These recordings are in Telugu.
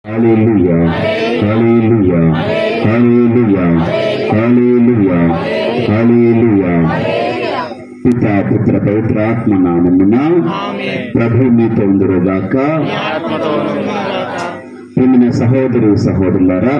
హల్లెలూయా హల్లెలూయా హల్లెలూయా హల్లెలూయా హల్లెలూయా పితా పుత్ర పవిత్ర ఆత్మ నామమున ప్రభు మీతో ఉందురుగాక ప్రియమైన సహోదరు సహోదరులారా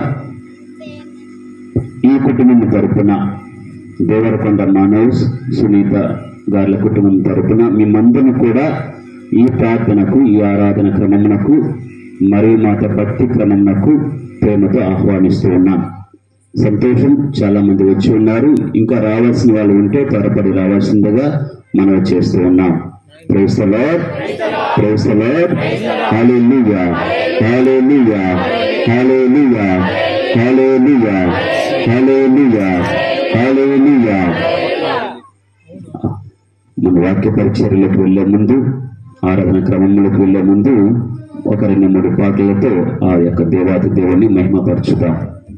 ఈ కుటుంబం తరపున దేవరకొండ మానవ్స్ సునీత గార్ల కుటుంబం తరపున మిమ్మందరం కూడా ఈ ప్రార్థనకు ఈ ఆరాధన క్రమమునకు మరియు మాత భక్తి క్రమమునకు ప్రేమతో ఆహ్వానిస్తూ ఉన్నాం సంతోషం చాలా మంది వచ్చి ఉన్నారు ఇంకా రావాల్సిన వాళ్ళు ఉంటే త్వరపడి రావాల్సిందిగా మనం చేస్తూ ఉన్నాం praise the Lord praise the Lord hallelujah hallelujah hallelujah hallelujah hallelujah hallelujah మన వాక్య పరిచర్యలకు వెళ్లే ముందు ఆరాధన క్రమంలోకి వెళ్లే ముందు ఒక రెండు మూడు పాటలతో ఆ యొక్క దేవాది దేవుని మహిమపరచుదాం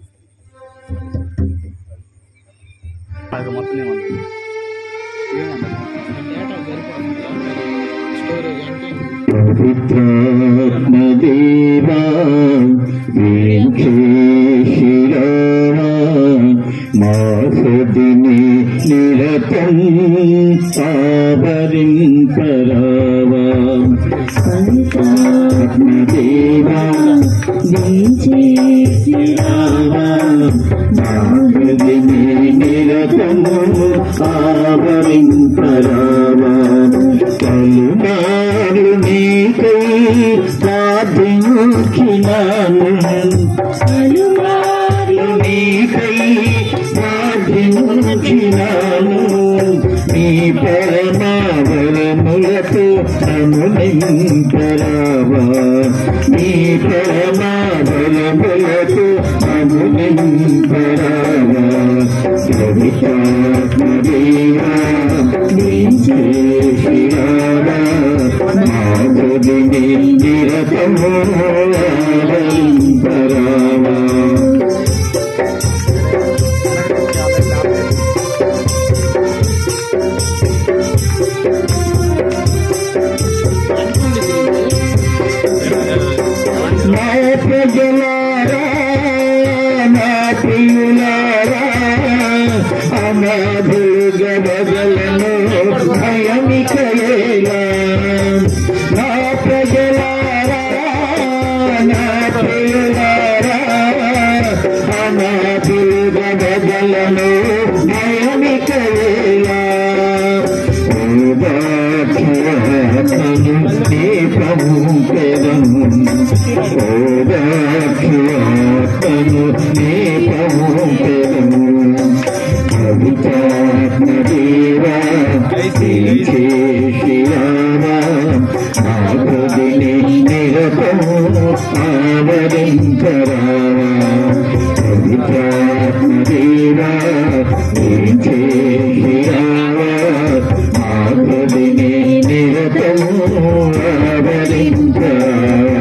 అది మొత్తం ఏమంటుంది పవిత్రాత్మదేవా వెంకటేశ్వరా మా హృదిని నిరతం ఆవరింపరావా ఆత్మదేవా వెంకటేశ్వరా మా హృదిని నిరతము ఆవరింపరావా కలునాడు నీకై ప్రార్థించినాను కలునాడు నీకై ప్రార్థించినాను నీ పరమావరములతో అనునింపరావా నీ పరమావరములతో అనునింపరావా కవితాత్మదేవా చేసిరావా మాధుని నిరతము ఆవరింపరావా నా ప్రజలారా నా ప్రియులారా అనాథులుగా బదలను భయమికలేలా నా ప్రజలారా నా ప్రియులారా అనాథులుగా బదలను భయమికలేలా ఓదాఖ్యాతను నీ ప్రభు పెదము ఓదాఖ్యాతను నీ ప్రభు పెదము కవితాత్మదేవా చేసిరావా ఆపదిని నిరతము ఆవరింపరావా కవితాత్మదేవా చేసిరావా ఆపదిని నిరతము ఆవరింపరావా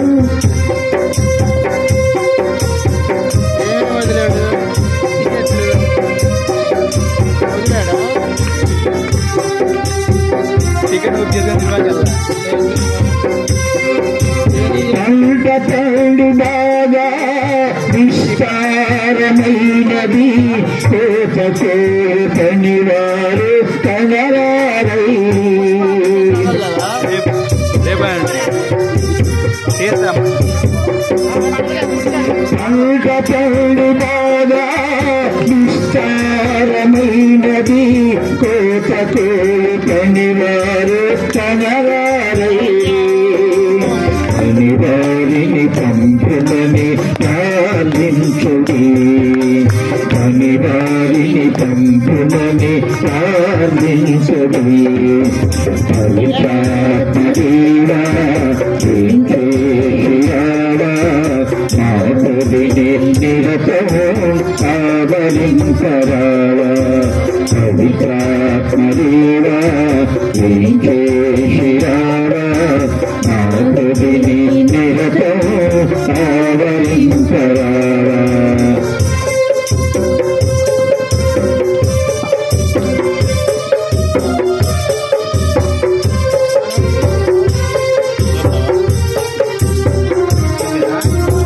ఏం వదిలాడు టికెట్లు వదిలాడా టికెట్ బుక్ చేసుకొని సినిమాకి వెళ్దా పంట పండు బాగా విస్తారమైనది కోత కోతని వారు కనరారై రేపు రేపు అండి చేద్దాం పంట పండు బాగా విస్తారమైనది కోత కోతని వారు కనరారై అని వారిని పంపులని ప్రార్థించుడి అని వారిని పంపులని ప్రార్థించుడి పవిత్రాత్మదేవా వెంకటేశ్వరా మాధవిని నిరతము ఆవరింపరావా పవిత్రాత్మదేవా వెంకటేశ్వరా మాధవిని నిరతము ఆవరింపరావా ఆ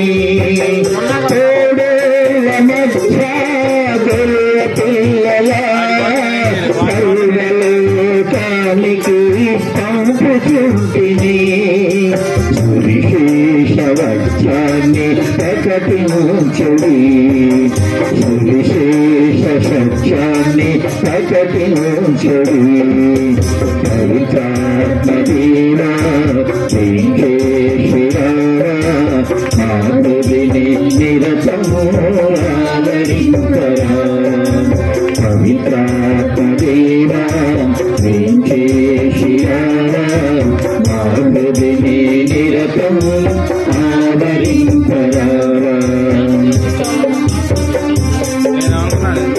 తోడేళ్ళ మధ్య గొల్ల పిల్లల సర్వలోకానికి పంపుతుంటిని సువిశేష వత్యాన్ని ప్రకటించుడి సువిశేష సత్యాన్ని ప్రకటించుడి పవిత్రాత్మదేవా వెంకటేశ్వరా మాధవిని నిరతము ఆదరించరా పవిత్రాత్మదేవా వెంకటేశ్వరా మాధవిని నిరతము ఆదరించరా నేను అనుకున్నాను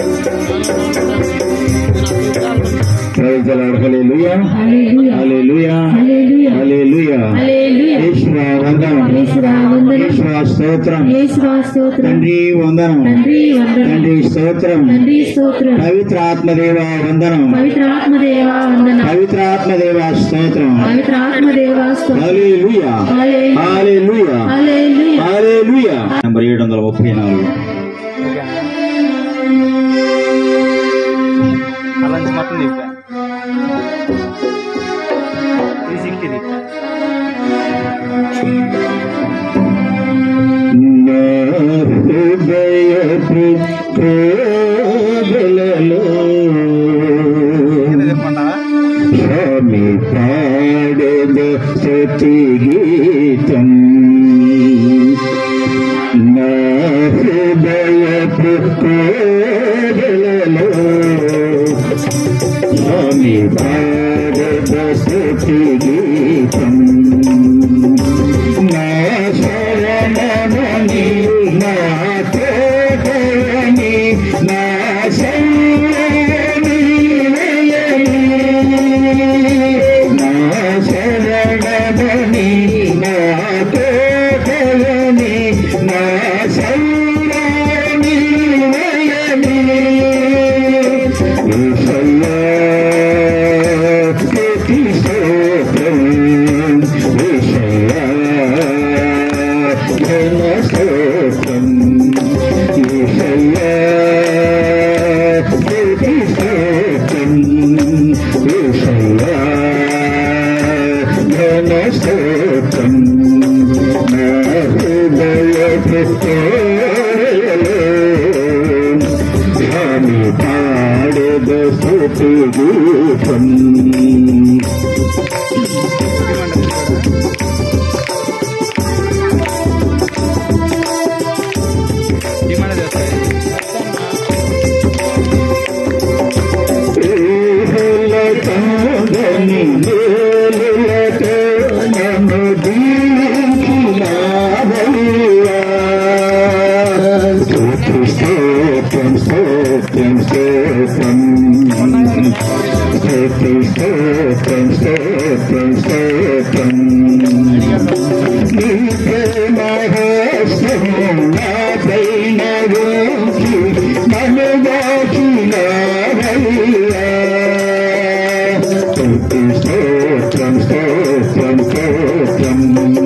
Praise the Lord. Hallelujah. Hallelujah Hallelujah. Hallelujah Hallelujah. హల్లెలూయా యేసువా వందనం యేసువా వందనం యేసువా స్తోత్రం యేసువా స్తోత్రం తండ్రి వందనం తండ్రి వందనం తండ్రి స్తోత్రం తండ్రి స్తోత్రం పవిత్ర ఆత్మదేవ వందనం పవిత్ర ఆత్మదేవ వందనం పవిత్ర ఆత్మదేవ స్తోత్రం పవిత్ర ఆత్మదేవ స్తోత్రం హల్లెలూయా హల్లెలూయా హల్లెలూయా హల్లెలూయా హల్లెలూయా నంబర్ ఏడు వందల ముప్పై నాలుగు అలాంటి మొత్తం తిప్పా త్రీ సిక్స్టీ తిప్పా నా హృదయ ప్రోదలలో కింద తిప్పమంటావా స్వామి పాడద స్తుతి గీతం నా హృదయ ప్రోదలలో స్వామి పాడద స్తుతి గీతం నా శరణమని నా తోటని నా శరణి నా శరణమని నా తోటని నా శరణి స్వామి పాడద స్తుతి గీతం డిమాండ్ చేస్తాయి ఏహలతాగని నేలులతో నన్ను దీవించినావయ్యా. స్తుతి స్తోత్రం స్తోత్రం స్తోత్రం స్తుతి స్తోత్రం స్తోత్రం స్తోత్రం నీకే మహోత్సవం నాపైన ఉంచి నన్ను దాచినావయ్యా. స్తుతి స్తోత్రం స్తోత్రం స్తోత్రం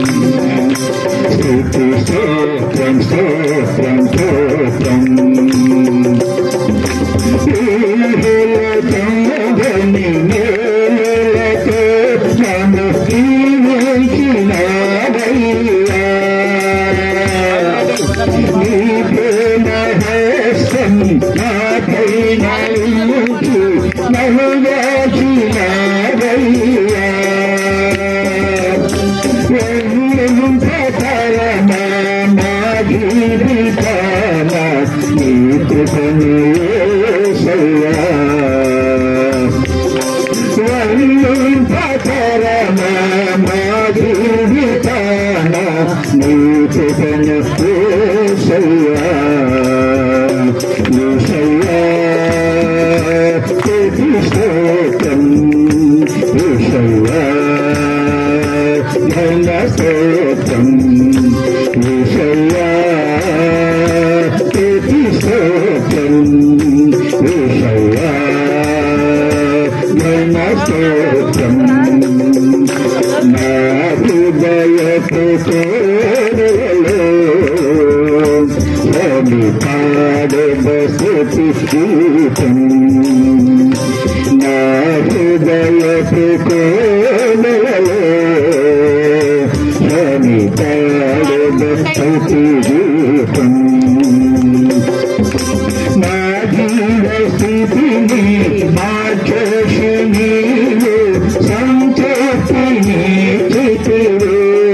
స్తుతి స్తోత్రం స్తోత్రం స్తోత్రం ఏహలతాగని నేలులతో నన్ను దీవించినావయ్యా. నీకే మహేశం నాపైన ఉంచి నన్ను దాచినావయ్యా. ఎన్నుం ప్రతరమా నా జీవితాన నీ కృపను యేసయ్యా. ఎన్నుం ప్రతరమా నా జీవితాన నీ కృపను యేసయ్యా. యేసయ్యా, స్తుతి స్తోత్రం యేసయ్యా. ఘన స్తోత్రం యేసయ్యా. స్తుతి స్తోత్రం యేసయ్యా. ఘన స్తోత్రం నా హృదయ కోరలో జీవితం నా జీవస్థితిని మార్చేసి నీవు సంతృప్తిని చితివే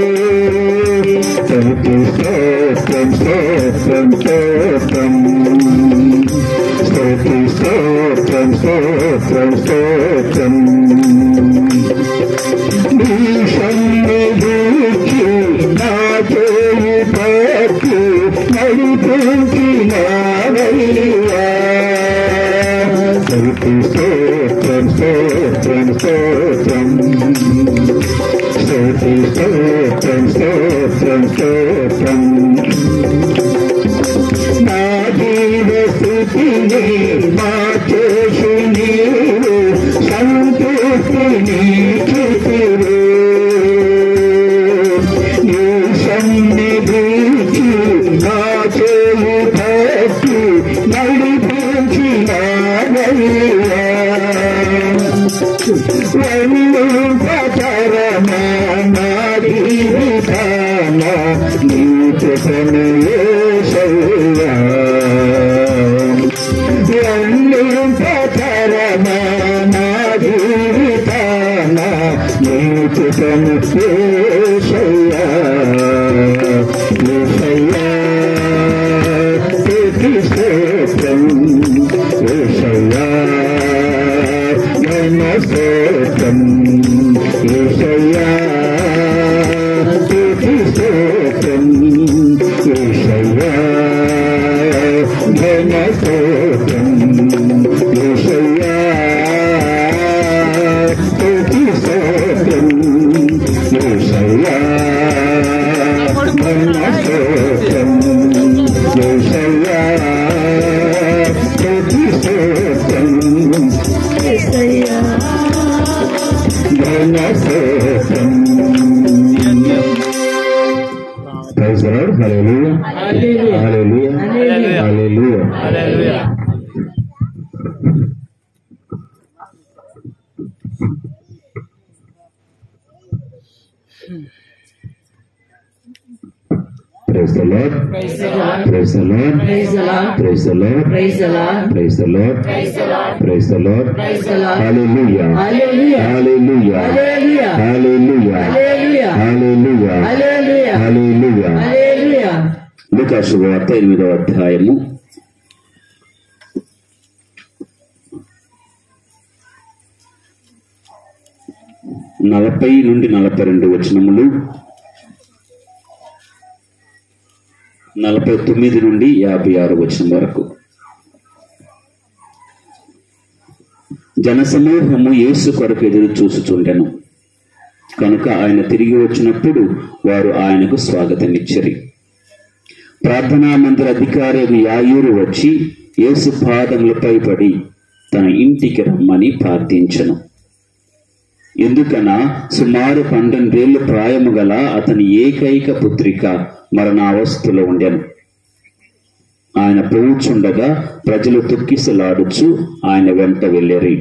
స్తుతి స్తోత్రం స్తోత్రం స్తోత్రం స్తుతి స్తోత్రం స్తోత్రం స్తోత్రం నీ సన్నిధికి నా చేయి పట్టి నడిపించినావయ్యా స్తుతి స్తోత్రం స్తోత్రం స్తోత్రం స్తుతి స్తోత్రం స్తోత్రం స్తోత్రం నా జీవ స్థితిని మార్చేసి నీవు సంతృప్తిని చితివే నీ సన్నిధికి నా చేయి పట్టి నడిపించినావయ్యా స్తోత్రం ఏసయ్యా స్తుతి స్తోత్రం ఏసయ్యా ఘన స్తోత్రం ఏసయ్యా స్తుతి స్తోత్రం ఏసయ్యా ఘన స్తోత్రం ఏసయ్యా స్తుతి స్తోత్రం యేసయ్యా Praise the Lord. Hallelujah. Hallelujah Hallelujah. Hallelujah Hallelujah. Hallelujah Praise the Lord. Praise the lord Praise the Lord. Praise the lord Praise the Lord. Praise the lord Praise the Lord. Praise the lord Praise the Lord. Praise the lord Hallelujah. Hallelujah Hallelujah. Hallelujah Hallelujah. Hallelujah Hallelujah. Hallelujah Hallelujah. హల్లెలూయా లూకా శుభవార్త ఎనిమిదవ అధ్యాయము నలభై నుండి నలభై రెండు వచనములు నలభై తొమ్మిది నుండి యాభై ఆరు వచనం వరకు జనసమూహము యేసు కొరకు ఎదురు చూసుచుండెను కనుక ఆయన తిరిగి వచ్చినప్పుడు వారు ఆయనకు స్వాగతమిచ్చరి ప్రార్థనా మందిర అధికారి యాయూరు వచ్చి యేసు పాదములపై పడి తన ఇంటికి రమ్మని ప్రార్థించను ఎందుకనా సుమారు పన్నెండేళ్ల ప్రాయము గల అతని ఏకైక పుత్రిక మరణావస్థలో ఉండెను ఆయన పోవుచుండగా ప్రజలు తొక్కిసలాడుచు ఆయన వెంట వెళ్ళేరి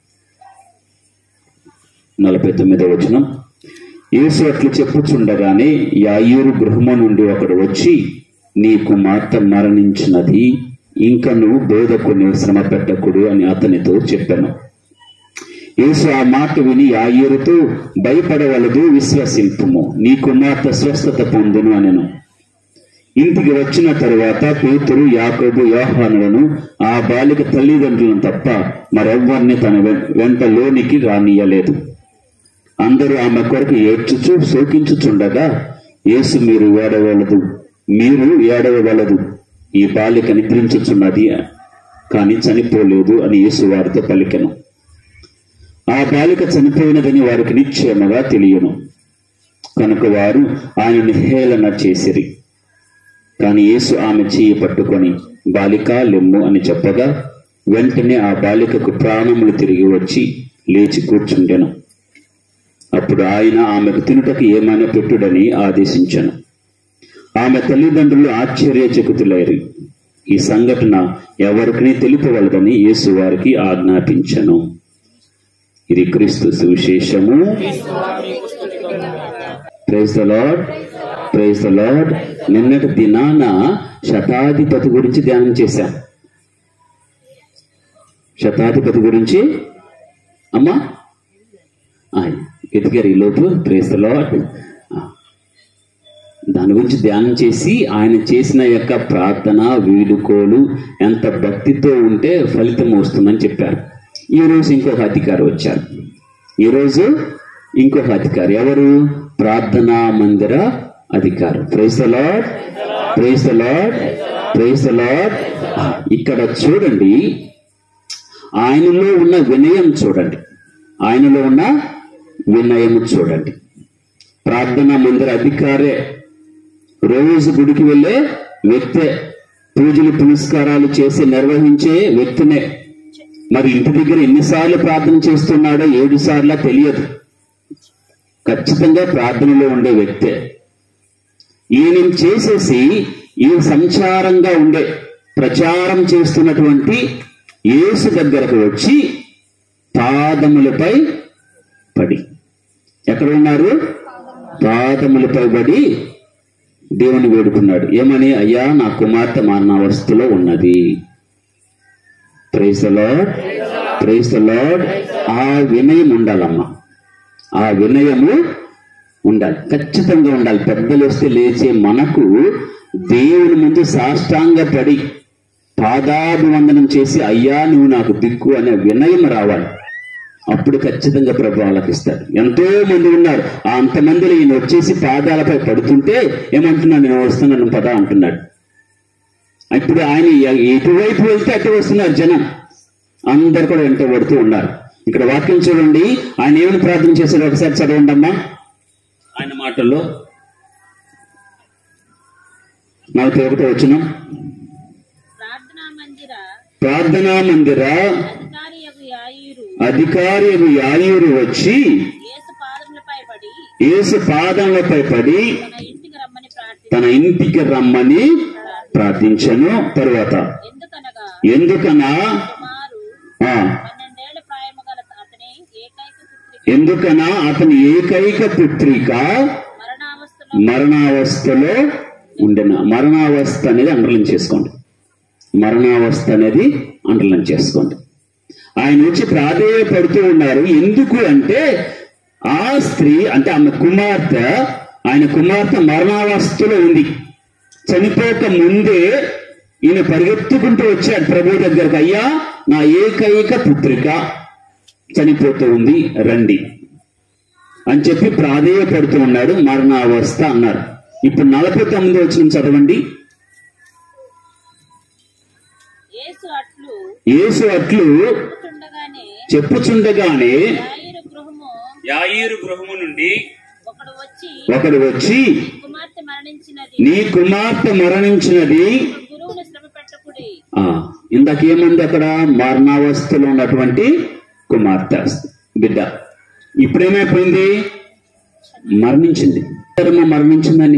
నలభై తొమ్మిదవ వచనం యేసు అట్లు చెప్పుచుండగానే యాయూరు గృహము నుండి ఒకడు వచ్చి నీ కుమార్తె మరణించినది ఇంక నువ్వు బోధకుని శ్రమ పెట్టకుడు అని అతనితో చెప్పాను యేసు ఆ మాట విని యాయూరుతో భయపడవలదు విశ్వసింపుము నీ కుమార్తె స్వస్థత పొందును అనెను ఇంటికి వచ్చిన తరువాత పేతురు యాకోబు యోహానులను ఆ బాలిక తల్లిదండ్రులను తప్ప మరెవ్వరిని తన వె- వెంట లోనికి రానియలేదు అందరూ ఆమె కొరకు ఏడ్చుచు శోకించుచుండగా యేసు మీరు ఏడవలదు మీరు ఏడవవలదు ఈ బాలిక నిద్రించుచున్నది కానీ చనిపోలేదు అని యేసు వారితో పలికెను ఆ బాలిక చనిపోయినదని వారికి నిశ్చయముగా తెలియను కనుక వారు ఆయనను హేళన చేసిరి కాని యేసు ఆమె చేయి పట్టుకొని బాలిక లెమ్ము అని చెప్పగా వెంటనే ఆ బాలికకు ప్రాణములు తిరిగి వచ్చి లేచి కూర్చుండెను అప్పుడు ఆయన ఆమెకు తినుటకు ఏమైనా పెట్టుడని ఆదేశించను ఆమె తల్లిదండ్రులు ఆశ్చర్యచకితులైరి ఈ సంఘటన ఎవరికి తెలుపవలదని యేసు వారికి ఆజ్ఞాపించను ఇది క్రీస్తు సువిశేషము praise the Lord praise the Lord నిన్నటి దినాన శతాధిపతి గురించి ధ్యానం చేశాం శతాధిపతి గురించి అమ్మా ఆ, ఎతికారు ఈ లోపు ప్రేస్తలో దాని గురించి ధ్యానం చేసి ఆయన చేసిన యొక్క ప్రార్థన వీడుకోలు ఎంత భక్తితో ఉంటే ఫలితం వస్తుందని చెప్పారు ఈ రోజు ఇంకొక అధికారి వచ్చారు ఈ రోజు ఇంకొక అధికారి ఎవరు ప్రార్థనా మందిర అధికారి praise lord praise lord praise Lord ఇక్కడ చూడండి ఆయనలో ఉన్న వినయం చూడండి ఆయనలో ఉన్న వినయం చూడండి ప్రార్థనా మందిర అధికారే రోజు గుడికి వెళ్ళే వ్యక్తే పూజలు పునస్కారాలు చేసి నిర్వహించే వ్యక్తినే మరి ఇంటి దగ్గర ఎన్నిసార్లు ప్రార్థన చేస్తున్నాడో ఏడు సార్లు తెలియదు ఖచ్చితంగా ప్రార్థనలో ఉండే వ్యక్తే ఈయన చేసేసి ఈ సంచారంగా ఉండే ప్రచారం చేస్తున్నటువంటి యేసు దగ్గరకు వచ్చి పాదములపై పడి ఎక్కడ ఉన్నారు పాదములపై పడి దేవుని వేడుకున్నాడు ఏమని అయ్యా నా కుమార్తె మరణావస్థలో ఉన్నది ప్రైజ్ లార్డ్ ప్రైజ్ లార్డ్ ఆ వినయం ఉండాలమ్మా ఆ వినయము ఉండాలి ఖచ్చితంగా ఉండాలి పెద్దలు వస్తే లేచే మనకు దేవుని ముందు సాష్టాంగ పడి పాదాభివందనం చేసి అయ్యా నువ్వు నాకు దిక్కు అనే వినయం రావాలి అప్పుడు ఖచ్చితంగా ప్రభు ఆలకిస్తాడు ఎంతో మంది ఉన్నారు ఆ అంతమందిలో ఈయన వచ్చేసి పాదాలపై పడుతుంటే ఏమంటున్నాడు నేను వస్తున్నాను పద అంటున్నాడు ఇప్పుడు ఆయన ఎ- ఎటువైపు వెళ్తే అటు వస్తున్నారు జనం అందరు కూడా వెంట పడుతూ ఉన్నారు ఇక్కడ వాక్యం చూడండి ఆయన ఏమని ప్రార్థన చేశాడు ఒకసారి చదవండి అమ్మా ఆయన మాటల్లో నలభై ఒకటో వచ్చిన ప్రార్థనా మందిర ప్రార్థనా మందిర అధికారి యొక్క యాయిరు అధికారి యాయూరు వచ్చి యేసు పాదములపై పడి యేసు పాదములపై పడి తన ఇంటికి రమ్మని ప్రార్థి తన ఇంటికి రమ్మని ప్రార్థించను తరువాత ఎందుకనగా ఎందుకనా సుమారు ఆ, పన్నెండేళ్ల ప్రాయము గల అతని ఏకైక పుత్రిక ఎందుకనా అతని ఏకైక పుత్రిక మరణావస్థలో మరణావస్థలో ఉండిన మరణావస్థ అనేది అండర్లైన్ చేసుకోండి మరణావస్థ అనేది అండర్లైన్ చేసుకోండి ఆయన వచ్చి ప్రాధేయపడుతూ ఉన్నారు ఎందుకు అంటే ఆ స్త్రీ అంటే ఆమె కుమార్తె ఆయన కుమార్తె మరణావస్థలో ఉంది చనిపోక ముందే ఈయన పరిగెత్తుకుంటూ వచ్చాడు ప్రభు దగ్గరకు అయ్యా నా ఏకైక పుత్రిక చనిపోతూ ఉంది రండి అని చెప్పి ప్రాధేయపడుతూ ఉన్నాడు మరణావస్థ అన్నారు ఇప్పుడు నలభై తొమ్మిది వచ్చిన చదవండి యేసు అట్లు యేసు అట్లు కూర్చుండగానే చెప్పుచుండగానే యాయిరు గృహము యాయిరు గృహము నుండి ఒకడు వచ్చి ఒకడు వచ్చి కుమార్తె మరణించినది నీ కుమార్తె మరణించినది గురువును శ్రమ పెట్టకుడి ఆ ఇందాక ఏముంది అక్కడ మరణావస్థలో ఉన్నటువంటి కుమార్తె బిడ్డ ఇప్పుడేమైపోయింది మరణించింది ధర్మ మరణించిందని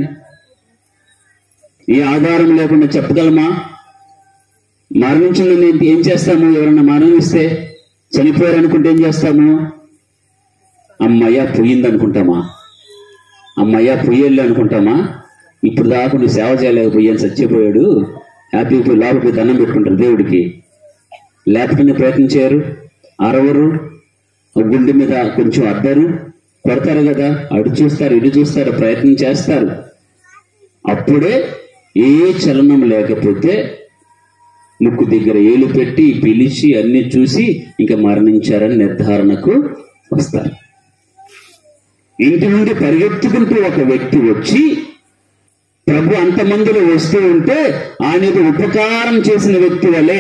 ఈ ఆధారం లేకుండా చెప్పగలమా మరణించిందని ఏంటి- ఏం చేస్తాము ఎవరన్నా మరణిస్తే చనిపోయారు అనుకుంటే ఏం చేస్తాము అమ్మయ్య పోయింది అనుకుంటామా అమ్మయ్య పొయ్యేళ్ళు అనుకుంటామా ఇప్పుడు దాకా నువ్వు సేవ చేయలేకపోయాను చచ్చిపోయాడు హ్యాపీ పోయి లోపలికి దండం పెట్టుకుంటారు దేవుడికి లేకపోతే ప్రయత్నం చేయరు అరవరు గుండె మీద కొంచెం అద్దరు కొడతారు కదా అటు చూస్తారు ఇటు చూస్తారు ప్రయత్నం చేస్తారు అప్పుడే ఏ చలనం లేకపోతే ముక్కు దగ్గర ఏలు పెట్టి పిలిచి అన్ని చూసి ఇంకా మరణించారని నిర్ధారణకు వస్తారు ఇంటి నుండి పరిగెత్తుకుంటూ ఒక వ్యక్తి వచ్చి ప్రభు అంతమందిలో వస్తూ ఉంటే ఆయనకు ఉపకారం చేసిన వ్యక్తి వలె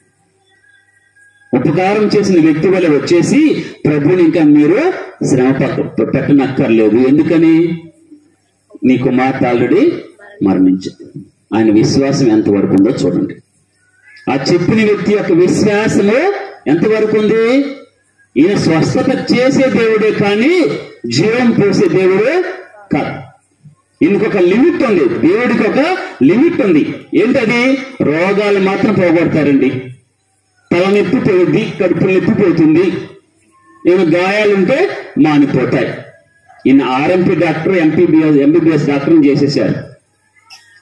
ఉపకారం చేసిన వ్యక్తి వలె వచ్చేసి ప్రభుని ఇంకా మీరు శ్రమ పక్క- పెట్టనక్కర్లేదు ఎందుకని నీ కుమార్తె ఆల్రెడీ మరణించింది ఆయన విశ్వాసం ఎంతవరకు ఉందో చూడండి ఆ చెప్పిన వ్యక్తి యొక్క విశ్వాసము ఎంతవరకు ఉంది ఈయన స్వస్థత చేసే దేవుడే కానీ జీవం పోసే దేవుడే కాదు ఈయనకు ఒక లిమిట్ ఉంది దేవుడికి ఒక లిమిట్ ఉంది ఏంటది రోగాలు మాత్రం పోగొడతారండి తలనొప్పి పోయింది కడుపు నొప్పి పోతుంది ఏమైనా గాయాలుంటే మానిపోతాయి ఈయన RMP doctor MPBS MBBS doctor చేసేసారు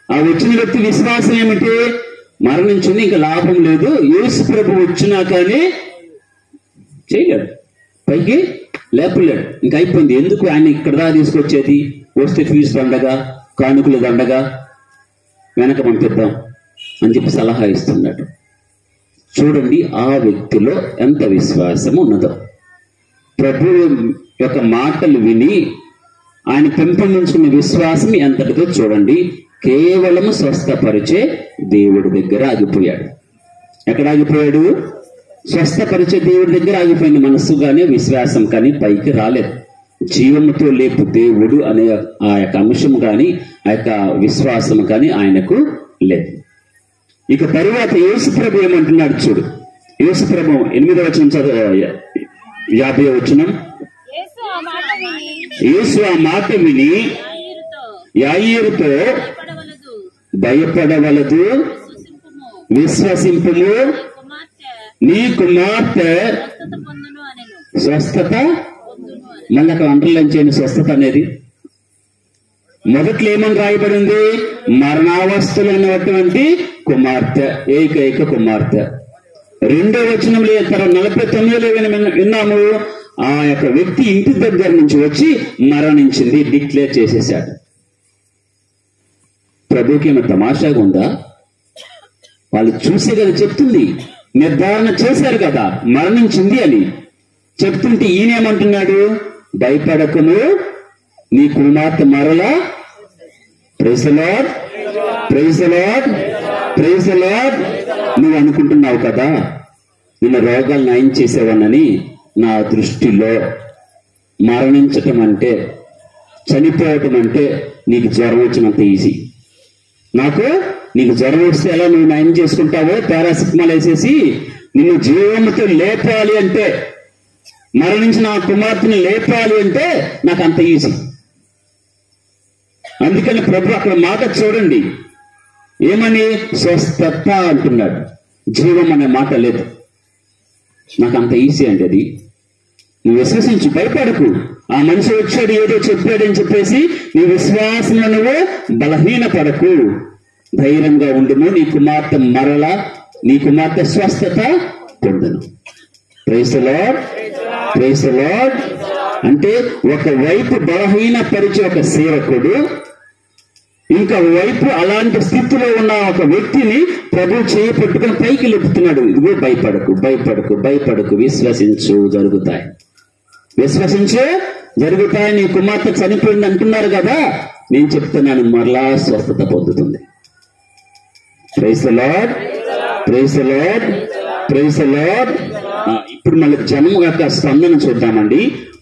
ఆ వచ్చిన వ్యక్తి విశ్వాసం ఏమిటి మరణించింది ఇంకా లాభం లేదు యేసు ప్రభు వచ్చినా కానీ చేయలేడు పైకి లేపలేడు ఇంకా అయిపోయింది ఎందుకు ఆయన ఇక్కడ దాకా తీసుకొచ్చేది వస్తే ఫీజు దండగా కానుకలు దండగా వెనక పంపిద్దాం అని చెప్పి సలహా ఇస్తున్నాడు చూడండి ఆ వ్యక్తిలో ఎంత విశ్వాసం ఉన్నదో ప్రభు యొక్క మాటలు విని ఆయన పెంపొందించుకున్న విశ్వాసం ఎంతటిదో చూడండి కేవలం స్వస్థపరిచే దేవుడి దగ్గర ఆగిపోయాడు ఎక్కడ ఆగిపోయాడు స్వస్థపరిచే దేవుడి దగ్గర ఆగిపోయింది మనస్సు కానీ విశ్వాసం కానీ పైకి రాలేదు జీవముతో లేపు దేవుడు అనే ఆ యొక్క అంశం కానీ ఆ యొక్క విశ్వాసం కానీ ఆయనకు లేదు ఇక తరువాత యేసుప్రభు ఏమంటున్నాడు చూడు యేసుప్రభు ఎనిమిదవ వచనం చదువు యాభై వచనం యేసు ఆ మాట విని యేసు ఆ మాట విని యాయీరుతో యాయిరుతో భయపడవలదు భయపడవలదు విశ్వసింపుము విశ్వసింపుము నీ కుమార్తె నీ కుమార్తె స్వస్థత పొందును అనెను స్వస్థత పొందును అని మళ్ళీ అక్కడ అండర్లైన్ చేయని స్వస్థత అనేది మొదట్లో ఏమని రాయబడింది మరణావస్థలు ఉన్నటువంటి కుమార్తె ఏకైక కుమార్తె రెండో వచనంలో తర్వాత నలభై తొమ్మిదిలో విన- విన్నాము ఆ యొక్క వ్యక్తి ఇంటి దగ్గర నుంచి వచ్చి మరణించింది డిక్లేర్ చేసేసాడు ప్రభుకి ఏమైనా తమాషాగా ఉందా వాళ్ళు చూసే కదా చెప్తుంది నిర్ధారణ చేశారు కదా మరణించింది అని చెప్తుంటే ఈయనేమంటున్నాడు భయపడకము నీ కుమార్తె మరలా praise lord praise lord praise Lord నువ్వు అనుకుంటున్నావు కదా నిన్న రోగాలు నయం చేసేవానని నా దృష్టిలో మరణించటం అంటే చనిపోవటం అంటే నీకు జ్వరం వచ్చినంత ఈజీ నాకు నీకు జ్వరం వస్తే ఎలా నువ్వు నయం చేసుకుంటావో పారాసిటమాల్ వేసేసి నిన్ను జీవముతో లేపాలి అంటే మరణించిన ఆ కుమార్తెని లేపాలి అంటే నాకు అంత ఈజీ అందుకని ప్రభు అక్కడ మాట చూడండి ఏమని స్వస్థత అంటున్నాడు జీవం అనే మాట లేదు నాకు అంత ఈజీ అంటే అది నువ్వు విశ్వసించు భయపడకు ఆ మనిషి వచ్చాడు ఏదో చెప్పాడని చెప్పేసి నీ విశ్వాసంలో నువ్వు బలహీన పడకు ధైర్యంగా ఉండును నీ కుమార్తె మరల నీ కుమార్తె స్వస్థత పొందును ప్రైస్ లార్డ్ ప్రైస్ లార్డ్ అంటే ఒకవైపు బలహీన పరిచే ఒక సేవకుడు ఇంకా వైపు అలాంటి స్థితిలో ఉన్న ఒక వ్యక్తిని ప్రభు చేయి పెట్టుకుని పైకి లేపుతున్నాడు ఇదిగో భయపడకు భయపడకు భయపడకు విశ్వసించు జరుగుతాయి విశ్వసించు జరుగుతాయి నీ కుమార్తె చనిపోయింది అంటున్నారు కదా నేను చెప్తున్నాను మరలా స్వస్థత పొందుతుంది praise lord praise lord praise Lord ఇప్పుడు మళ్ళీ జన్మ యొక్క స్పందన చూద్దామండి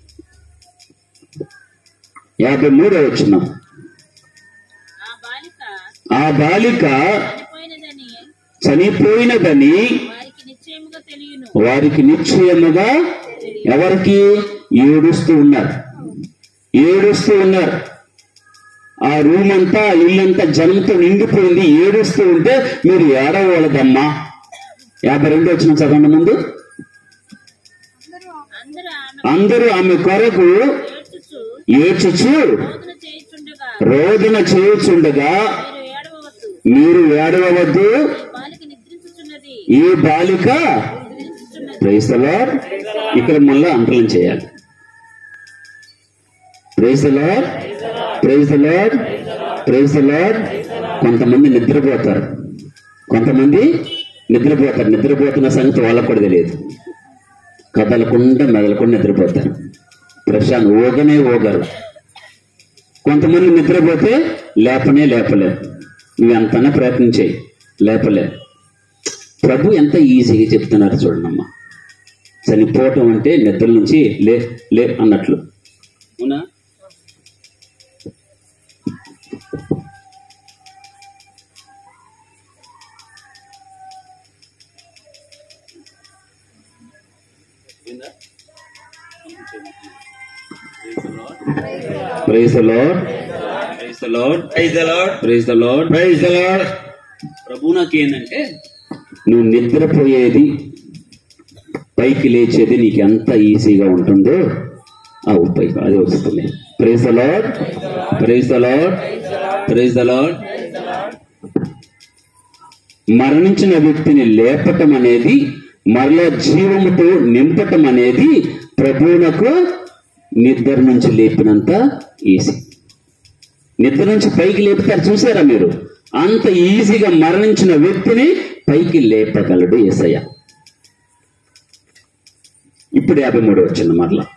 యాభై మూడో వచ్చినాం ఆ బాలిక ఆ బాలిక చనిపోయినదని చనిపోయినదని వారికి నిశ్చయముగా తెలియను వారికి నిశ్చయముగా ఎవరికి ఏడుస్తూ ఉన్నారు ఏడుస్తూ ఉన్నారు ఆ రూమ్ అంతా ఆ ఇల్లంతా జనంతో నిండిపోయింది ఏడుస్తూ ఉంటే మీరు ఏడవలదమ్మా యాభై రెండు వచ్చిన చదవండి ముందు అందరూ ఆమె అందరూ ఆమె కొరకు ఏడ్చుచు ఏడ్చుచు బోధన చేయుచుండగా రోదన చేయుచుండగా మీరు ఏడవవద్దు మీరు ఏడవవద్దు ఈ బాలిక నిద్రించుచున్నది ఈ బాలిక నిద్రించుచున్నది ప్రైజ్ ద లార్డ్ ఇక్కడ మళ్ళా అంటలం చేయాలి praise the Lord praise the Lord praise the Lord కొంతమంది నిద్రపోతారు కొంతమంది నిద్రపోతారు నిద్రపోతున్న సంగతి వాళ్ళకు కూడా తెలియదు కదలకుండా మెదలకుండా నిద్రపోతారు ప్రశాంత్ ఊగనే ఊగరు కొంతమంది నిద్రపోతే లేపనే లేపలేరు నువ్వు ఎంతనా ప్రయత్నం చేయి లేపలే ప్రభు ఎంత ఈజీగా చెప్తున్నారు చూడండమ్మా చనిపోవటం అంటే నిద్ర నుంచి లే లే అన్నట్లు అవునా praise the Lord praise the Lord praise the Lord praise the Lord praise the Lord ప్రభు నాకేందంటే నువ్వు నిద్రపోయేది పైకి లేచేది నీకు ఎంత ఈజీగా ఉంటుందో ఆ పైకి అది వస్తుంది praise the Lord praise the Lord praise the Lord మరణించిన వ్యక్తిని లేపటం అనేది మరలా జీవముతో నింపటం అనేది ప్రభువునకు నిద్ర నుంచి లేపినంత ఈజీ నిద్ర నుంచి పైకి లేపుతారు చూసారా మీరు అంత ఈజీగా మరణించిన వ్యక్తిని పైకి లేపగలడు ఏసయ్య ఇప్పుడు యాభై మూడు వచ్చింది మరలా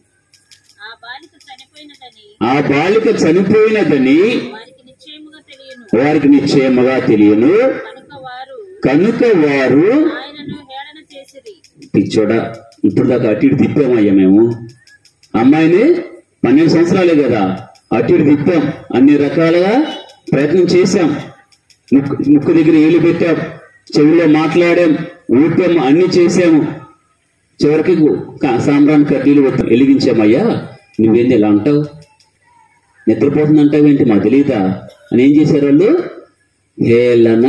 ఆ బాలిక చనిపోయినదని ఆ బాలిక చనిపోయినదని వారికి నిశ్చయముగా తెలియను వారికి నిశ్చయముగా తెలియను కనుక వారు కనుక వారు ఆయనను హేళన చేసిరి పిచ్చోడా ఇప్పుడు దాకా అటు ఇటు తిప్పామయ్యా మేము అమ్మాయిని పన్నెండు సంవత్సరాలే కదా అటు ఇటు తిప్పాం అన్ని రకాలుగా ప్రయత్నం చేశాం ముక్కు ముక్కు దగ్గర ఏలు పెట్టాం చెవిలో మాట్లాడాం ఊపాం అన్ని చేశాము చివరికి క- సాంబ్రాన్ కడ్డీలు ఒత్తి- వెలిగించామయ్యా నువ్వేంది ఇలా అంటావు నిద్రపోతుంది అంటావేంటి మాకు తెలియదా అని ఏం చేశారు వాళ్ళు హేళన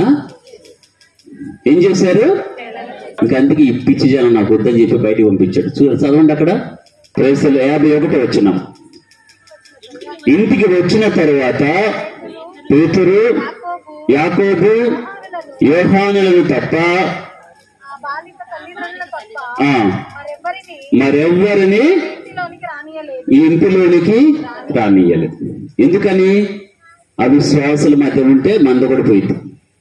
ఏం చేశారు ఇంకా అందుకే ఈ పిచ్చి జనం నాకు వద్దని చెప్పి బయటికి పంపించాడు చూ చదవండి అక్కడ ప్రవేశాలు యాభై ఒకటి వచ్చినాం ఇంటికి వచ్చిన తర్వాత పేతురు యాకోబు యోహానులను తప్ప ఆ బాలిక తల్లిదండ్రుల తప్ప ఆ, మరెవ్వరిని మరెవ్వరిని ఇంటిలోనికి రానియలేదు ఈ ఇంటిలోనికి రానియ్యలేదు ఎందుకని అవిశ్వాసుల మధ్య ఉంటే మంద కూడా పోయింది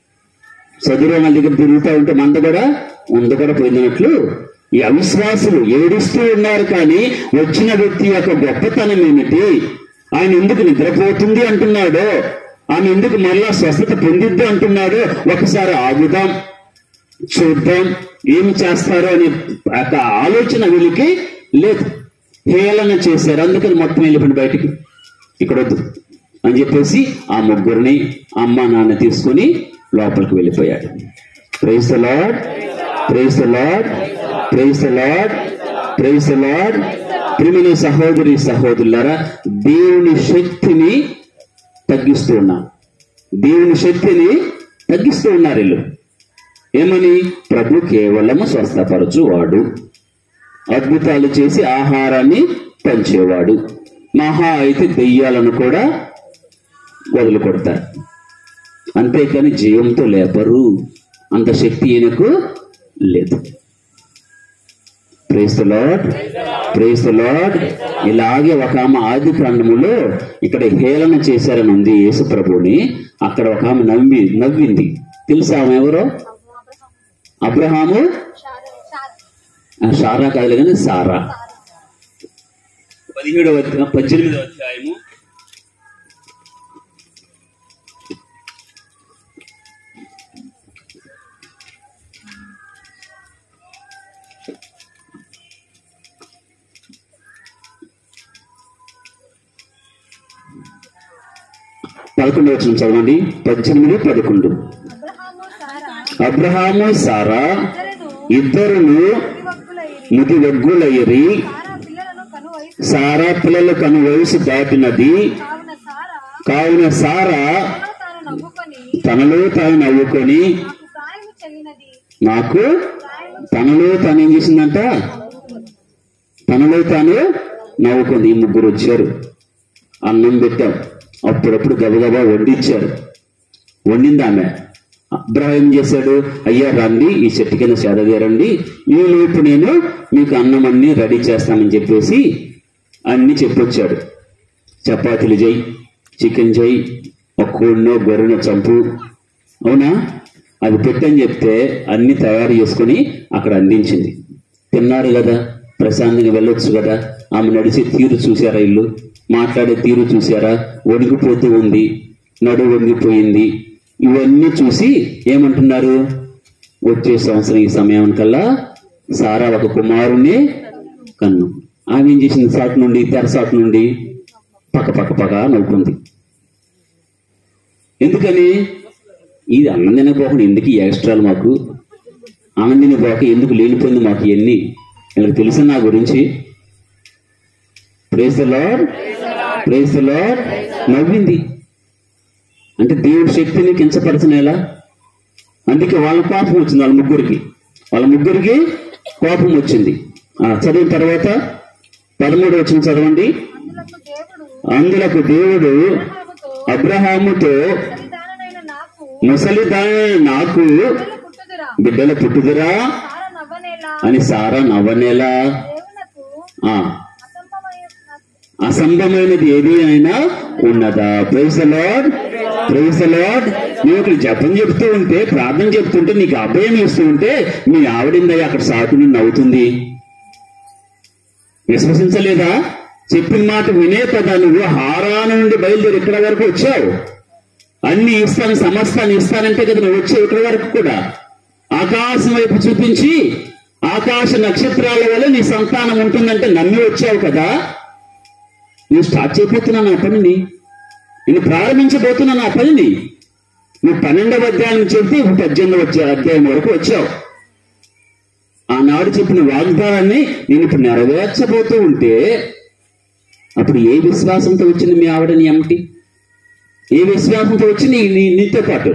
చదువుల దగ్గర తిరుగుతూ ఉంటే మంద కూడా మంద కూడా పోయినట్లు ఈ అవిశ్వాసులు ఏడుస్తూ ఉన్నారు కానీ వచ్చిన వ్యక్తి యొక్క గొప్పతనం ఏమిటి ఆయన ఎందుకు నిద్రపోతుంది అంటున్నాడో ఆమె ఎందుకు మళ్ళా స్వస్థత పొందిద్ది అంటున్నాడో ఒకసారి ఆగుదాం చూద్దాం ఏమి చేస్తారో అనే ఒక ఆలోచన వీళ్ళకి లేదు హేళన చేశారు అందుకని మొత్తం వెళ్ళిపోయింది బయటికి ఇక్కడ వద్దు అని చెప్పేసి ఆ ముగ్గురిని అమ్మ నాన్న తీసుకొని లోపలికి వెళ్ళిపోయాడు praise lord praise lord praise lord praise Lord ప్రిమిని సహోదరి సహోదరులారా దేవుని శక్తిని తగ్గిస్తూ ఉన్నారు దేవుని శక్తిని తగ్గిస్తూ ఉన్నారు వీళ్ళు ఏమని ప్రభు కేవలము స్వస్థపరచువాడు అద్భుతాలు చేసి ఆహారాన్ని పంచేవాడు మహా అయితే దెయ్యాలను కూడా వదిలి కొడతారు అంతేకాని జీవంతో లేపరు అంత శక్తి ఈయనకు లేదు ప్రేస్ లార్డ్ ప్రేస్ లార్డ్ ఇలాగే ఒక ఆమె ఆది కాండములో ఇక్కడ హేళన చేశారని ఉంది యేసు ప్రభుని అక్కడ ఒక ఆమె నవ్వి నవ్వింది తెలుసా ఆమె ఎవరో అబ్రహాము ఆ, షారా కాదు కానీ సారా పదిహేడవ అధ్యాయం- పద్దెనిమిదవ అధ్యాయము పదకొండు వచ్చిన చదవండి పద్దెనిమిది పదకొండు అబ్రహాము సారా అబ్రహాము సారా ఇద్దరును ఇద్దరును వక్కులైరి ముది వగ్గులయ్యరి సారా పిల్లలను కను వయసు సారా పిల్లల కను వయసు దాటినది కావున సారా కావున సారా తనలో తాను నవ్వుకొని తనలో తాను నవ్వుకొని నాకు ప్రాయము చెల్లినది నాకు ప్రాయము తనలో తాను ఏం చేసిందంట తనలో తాను నవ్వుకుంది ఈ ముగ్గురు వచ్చారు అన్నం పెట్టాం అప్పుడప్పుడు గబగబా వండిచ్చారు వండింది ఆమె అబ్రహం ఏం చేశాడు అయ్యా రండి ఈ చెట్టు కింద సేదవేరండి ఈ లోపు నేను మీకు అన్నం అన్ని రెడీ చేస్తానని చెప్పేసి అన్ని చెప్పొచ్చాడు చపాతీలు చేయి చికెన్ చేయి ఒక కోడినో గొర్రెనో చంపు అవునా అది పెట్టని చెప్తే అన్ని తయారు చేసుకొని అక్కడ అందించింది తిన్నారు కదా ప్రశాంతంగా వెళ్ళొచ్చు కదా ఆమె నడిచే తీరు చూసారా ఇల్లు మాట్లాడే తీరు చూసారా వణికిపోతూ ఉంది నడు వంగిపోయింది ఇవన్నీ చూసి ఏమంటున్నారు వచ్చే సంవత్సరం ఈ సమయం కల్లా సారా ఒక కుమారుణ్ణి కన్ను ఆమె ఏం చేసింది సాటు నుండి తెరసాటు నుండి పక్క పక్క పక్క నవ్వుకుంది ఎందుకని ఇది ఆనందిన పోకుండా ఎందుకు ఈ ఎక్స్ట్రాలు మాకు ఆనందిన పోక ఎందుకు లేనిపోయింది మాకు ఇవన్నీ వీళ్ళకి తెలుసు నా గురించి ప్రేస్ లార్డ్ ప్రేస్ లార్డ్ నవ్వింది అంటే దేవుడి శక్తిని కించపరచనేలా అందుకే వాళ్ళ కోపం వచ్చింది వాళ్ళ ముగ్గురికి వాళ్ళ ముగ్గురికి కోపం వచ్చింది ఆ, చదివిన తర్వాత పదమూడు వచ్చిన చదవండి అందులకు దేవుడు అందులకు దేవుడు అబ్రహాముతో అబ్రహాముతో సరిదానైన నాకు ముసలి దాని నాకు పిల్లలు పుట్టుదురా బిడ్డల పుట్టుదురా సార నవ్వనేలా అని సారా నవ్వనేలా దేవునకు ఆ అసంభవమైన అసంభవమైనది ఏది అయినా ఉన్నదా ప్రైజ్ లార్డ్ ప్రైజ్ లార్డ్ నువ్వు ఇక్కడ జపం చెప్తూ ఉంటే ప్రార్థన చెప్తుంటే నీకు అభయం ఇస్తూ ఉంటే మీ ఆవిడిందయ్య అక్కడ సాకుని నవ్వుతుంది విశ్వసించలేదా చెప్పిన మాట వినే పదా నువ్వు హారాన నుండి బయలుదేరి ఇక్కడ వరకు వచ్చావు అన్ని ఇస్తాను సమస్తాన్ని ఇస్తానంటే కదా నువ్వు వచ్చావు ఇక్కడ వరకు కూడా ఆకాశం వైపు చూపించి ఆకాశ నక్షత్రాల వల్ల నీ సంతానం ఉంటుందంటే నమ్మి వచ్చావు కదా నువ్వు స్టార్ట్ చేయబోతున్నావు నా పనిని నేను ప్రారంభించబోతున్నా నా పనిని నువ్వు పన్నెండవ అధ్యాయం చెప్పి ఇప్పుడు పద్దెనిమిదవ వచ్చే అధ్యాయం వరకు వచ్చావు ఆనాడు చెప్పిన వాగ్దానాన్ని నేను ఇప్పుడు నెరవేర్చబోతూ ఉంటే అప్పుడు ఏ విశ్వాసంతో వచ్చింది మీ ఆవిడ నీ అమ్మటి ఏ విశ్వాసంతో వచ్చి నీ నీ- నీతో పాటు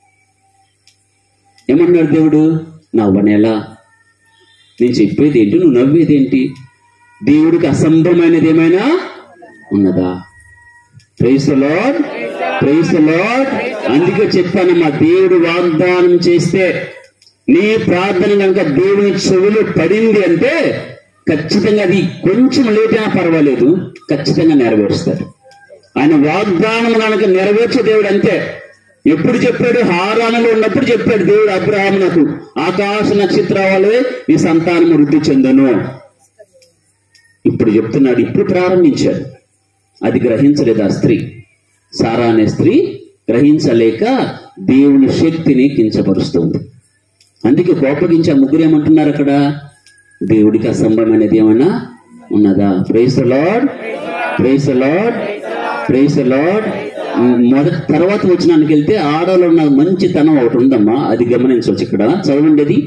ఏమన్నాడు దేవుడు నవ్వనేలా నేను చెప్పేది ఏంటి నువ్వు నవ్వేది ఏంటి దేవుడికి అసంభవమైనది ఏమైనా ఉన్నదా ప్రైస్ లార్డ్ ప్రైస్ లార్డ్ అందుకే చెప్పాను మా దేవుడు వాగ్దానం చేస్తే నీ ప్రార్థన కనుక దేవుని చెవులు పడింది అంటే ఖచ్చితంగా అది కొంచెం లేట్ అయినా పర్వాలేదు ఖచ్చితంగా నెరవేరుస్తాడు ఆయన వాగ్దానం కనుక నెరవేర్చే దేవుడు అంతే ఎప్పుడు చెప్పాడు హారానలో ఉన్నప్పుడు చెప్పాడు దేవుడు అబ్రహామునకు ఆకాశ నక్షత్రాలే ఈ సంతానం వృద్ధి చెందను ఇప్పుడు చెప్తున్నాడు ఇప్పుడు ప్రారంభించాడు అది గ్రహించలేదు ఆ స్త్రీ సారా అనే స్త్రీ గ్రహించలేక దేవుని శక్తిని కించపరుస్తుంది అందుకే కోపగించి ఆ ముగ్గురు ఏమంటున్నారు అక్కడ దేవుడికి అసంభవమైనది ఏమైనా ఉన్నదా praise Lord praise Lord praise Lord మొదటి తర్వాత వచ్చినానికి వెళ్తే ఆడలో ఉన్న మంచితనం ఒకటి ఉందమ్మా అది గమనించవచ్చు ఇక్కడ చదవండి అది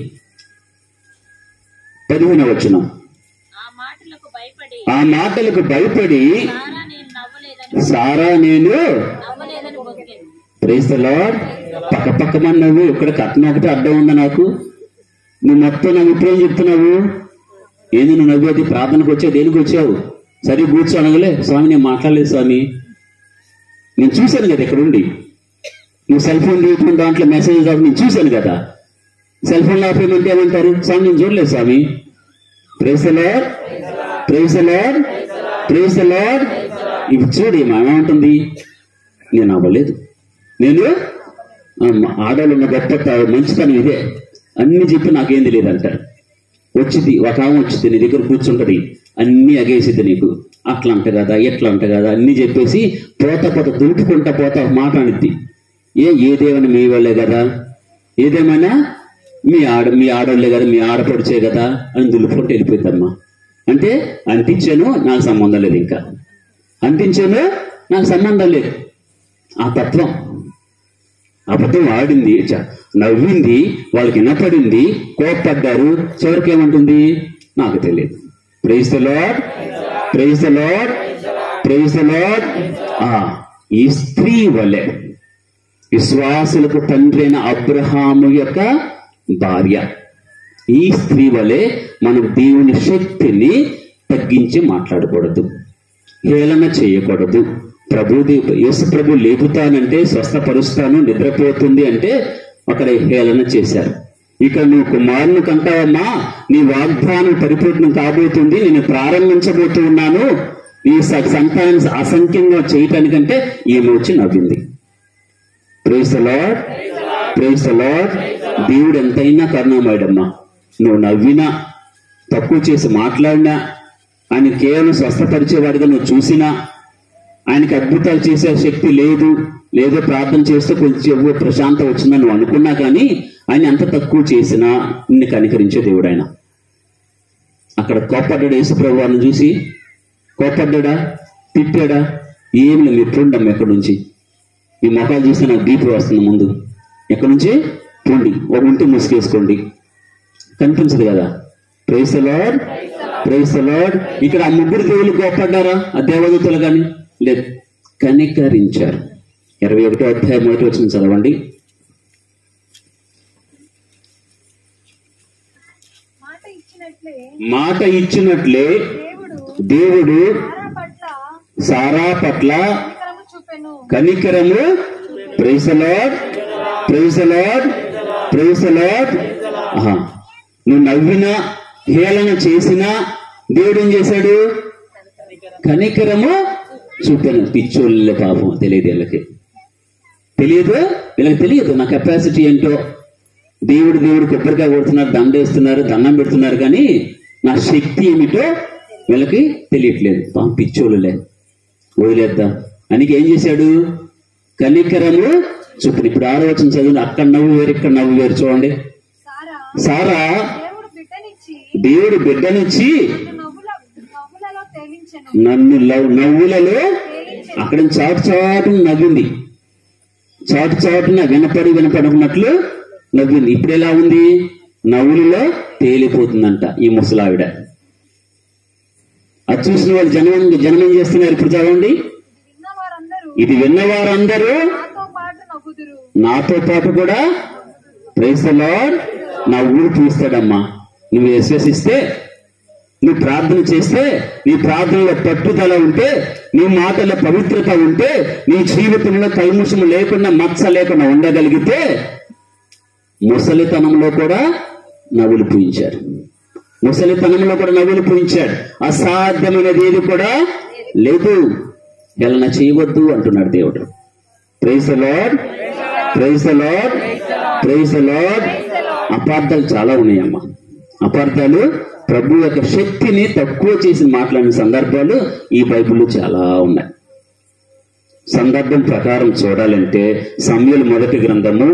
పదిహేను వచ్చిన ఆ మాటలకు భయపడి ఆ మాటలకు భయపడి సారా నేను నవ్వలేదని సారా నేను నవ్వలేదని బొక్కేను ప్రేస్ లార్డ్ పక్క పక్కన నువ్వు ఇక్కడ కట్నం ఒకటి అడ్డం ఉందా నాకు నువ్వు మొత్తం నాకు ఇప్పుడేం చెప్తున్నావు ఏంది నువ్వు నవ్వేది ప్రార్థనకు వచ్చావు దేనికి వచ్చావు సరే కూర్చో అనగలే స్వామి నేను మాట్లాడలేదు స్వామి నేను చూశాను కదా ఇక్కడ ఉండి నువ్వు సెల్ ఫోన్ తీయకుండా దాంట్లో మెసేజ్ రావడం నేను చూశాను కదా సెల్ ఫోన్ ఆపేయమంటే ఏమంటారు స్వామి నేను చూడలేదు స్వామి praise Lord praise Lord praise Lord ఇవి చూడు ఈమె ఏమంటుంది నేను అవ్వలేదు నేను ఆ, ఆడవాళ్ళు ఉన్న గొప్ప త- మంచితనం ఇదే అన్ని చెప్పి నాకేం తెలియదు అంటారు వచ్చింది ఒక ఆమె వచ్చింది నీ దగ్గర కూర్చుంటది అన్ని అగేసిద్ది నీకు అట్లా అంట కదా ఎట్లా అంట కదా అన్ని చెప్పేసి పోత పోత దులుపుకుంటా పోతా ఒక మాట అనిద్ది ఏ ఏదేమని మీ వాళ్ళే కదా ఏదేమైనా మీ ఆడ మీ ఆడవాళ్ళే కదా మీ ఆడపడిచే కదా అని దులుపుకుంటూ వెళ్ళిపోద్దమ్మా అంటే అంటించాను నాకు సంబంధం లేదు ఇంకా అంటించాను నాకు సంబంధం లేదు ఆ తత్వం అబద్ధం ఆడింది చ- నవ్వింది వాళ్ళకి వినపడింది కోప్పడ్డారు చివరికి ఏమంటుంది నాకు తెలియదు praise the Lord praise the Lord praise the Lord ఆ ఈ స్త్రీ వలె విశ్వాసులకు తండ్రి అయిన అబ్రహాము యొక్క భార్య ఈ స్త్రీ వలె మనం దేవుని శక్తిని తగ్గించి మాట్లాడకూడదు హేళన చేయకూడదు ప్రభు యేసు ప్రభు లేపుతానంటే స్వస్థపరుస్తాను నిద్రపోతుంది అంటే అక్కడ హేళన చేశారు ఇక నువ్వు కుమారుని కంటావమ్మా నీ వాగ్దానం పరిపూర్ణం కాబోతుంది నేను ప్రారంభించబోతూ ఉన్నాను ఈ స- సంతానం అసంఖ్యంగా చేయటానికంటే ఈమె వచ్చి నవ్వింది praise the Lord praise the Lord దేవుడు ఎంతైనా కరుణామయుడమ్మా నువ్వు నవ్వినా తక్కువ చేసి మాట్లాడినా ఆయన కేవలం స్వస్థపరిచేవాడిగా నువ్వు చూసినా ఆయనకి అద్భుతాలు చేసే శక్తి లేదు లేదో ప్రార్థన చేస్తే కొంచెం ప్రశాంతం వచ్చిందని నువ్వు అనుకున్నా కానీ ఆయన ఎంత తక్కువ చేసినా నిన్ను కనికరించే దేవుడు ఆయన అక్కడ కోపడ్డాడు యేసుప్రభు వారిని చూసి కోపడ్డా తిట్టాడా ఏమి లేదు ఎప్పుడుండమ్మ ఎక్కడి నుంచి ఈ మొఖాలు చూస్తే నాకు బీపీ వస్తుంది ముందు ఎక్కడి నుంచి పోండి ఒక ఉంటే ముసుగేసుకోండి కనిపించదు కదా ప్రైస్ లార్డ్ ప్రైస్ లార్డ్ ఇక్కడ ఆ ముగ్గురు దేవుళ్ళు కోపడ్డారా ఆ దేవదూతలు కానీ లేదు కనికరించారు ఇరవై ఒకటో అధ్యాయం మొదటి వచ్చిన చదవండి మాట ఇచ్చినట్లే మాట ఇచ్చినట్లే దేవుడు దేవుడు సారా పట్ల సారా పట్ల కనికరము చూపెను కనికరము praise Lord praise lord praise Lord ఆహా. నువ్వు నవ్వినా హేళన చేసినా దేవుడు ఏం చేశాడు కనికరము చూపాను పిచ్చోళ్ళ పాపం తెలియదు వీళ్ళకి తెలియదు వీళ్ళకి తెలియదు నా కెపాసిటీ ఏంటో దేవుడు దేవుడు కొబ్బరికాయ కొడుతున్నారు దండేస్తున్నారు దండం పెడుతున్నారు కానీ నా శక్తి ఏమిటో వీళ్ళకి తెలియట్లేదు పాపం పిచ్చోళ్ళులే వదిలేద్దాం అని ఏం చేశాడు కనికరము చూపుని ఇప్పుడు ఆలోచన చదువు అక్కడ నవ్వు వేరు ఇక్కడ నవ్వు వేరు చూడండి సారా సారా దేవుడు బిడ్డనిచ్చి దేవుడు బిడ్డనిచ్చి నిన్ను నవ్వుల నవ్వులలో తేలించెను నన్ను లవ్ నవ్వులలో తేలించెను అక్కడ చాటు చాటు నవ్వింది చాటు చాటున వినపడి వినపడుకున్నట్లు నవ్వింది ఇప్పుడు ఎలా ఉంది నవ్వులలో తేలిపోతుందంట ఈ ముసలావిడ అది చూసిన వాళ్ళు జనం జనం ఏం చేస్తున్నారు ఇప్పుడు చదవండి విన్న వారందరూ ఇది విన్నవారందరూ నాతో పాటు నవ్వుదురు నాతో పాటు కూడా ప్రైస్ లార్డ్ నా ఊరు చూస్తాడమ్మా నువ్వు విశ్వసిస్తే నువ్వు ప్రార్థన చేస్తే నీ ప్రార్థనలో పట్టుదల ఉంటే నీ మాటలో పవిత్రత ఉంటే నీ జీవితంలో కల్ముషం లేకుండా మచ్చ లేకుండా ఉండగలిగితే ముసలితనంలో కూడా నవ్వులు పూయించారు ముసలితనంలో కూడా నవ్వులు పూయించాడు అసాధ్యమైనది ఏది కూడా లేదు హేళన చేయవద్దు అంటున్నాడు దేవుడు praise lord praise lord praise lord అపార్థాలు చాలా ఉన్నాయమ్మా అపార్థాలు ప్రభు యొక్క శక్తిని తక్కువ చేసి మాట్లాడిన సందర్భాలు ఈ బైబిల్లో చాలా ఉన్నాయి సందర్భం ప్రకారం చూడాలంటే సమయలు మొదటి గ్రంథము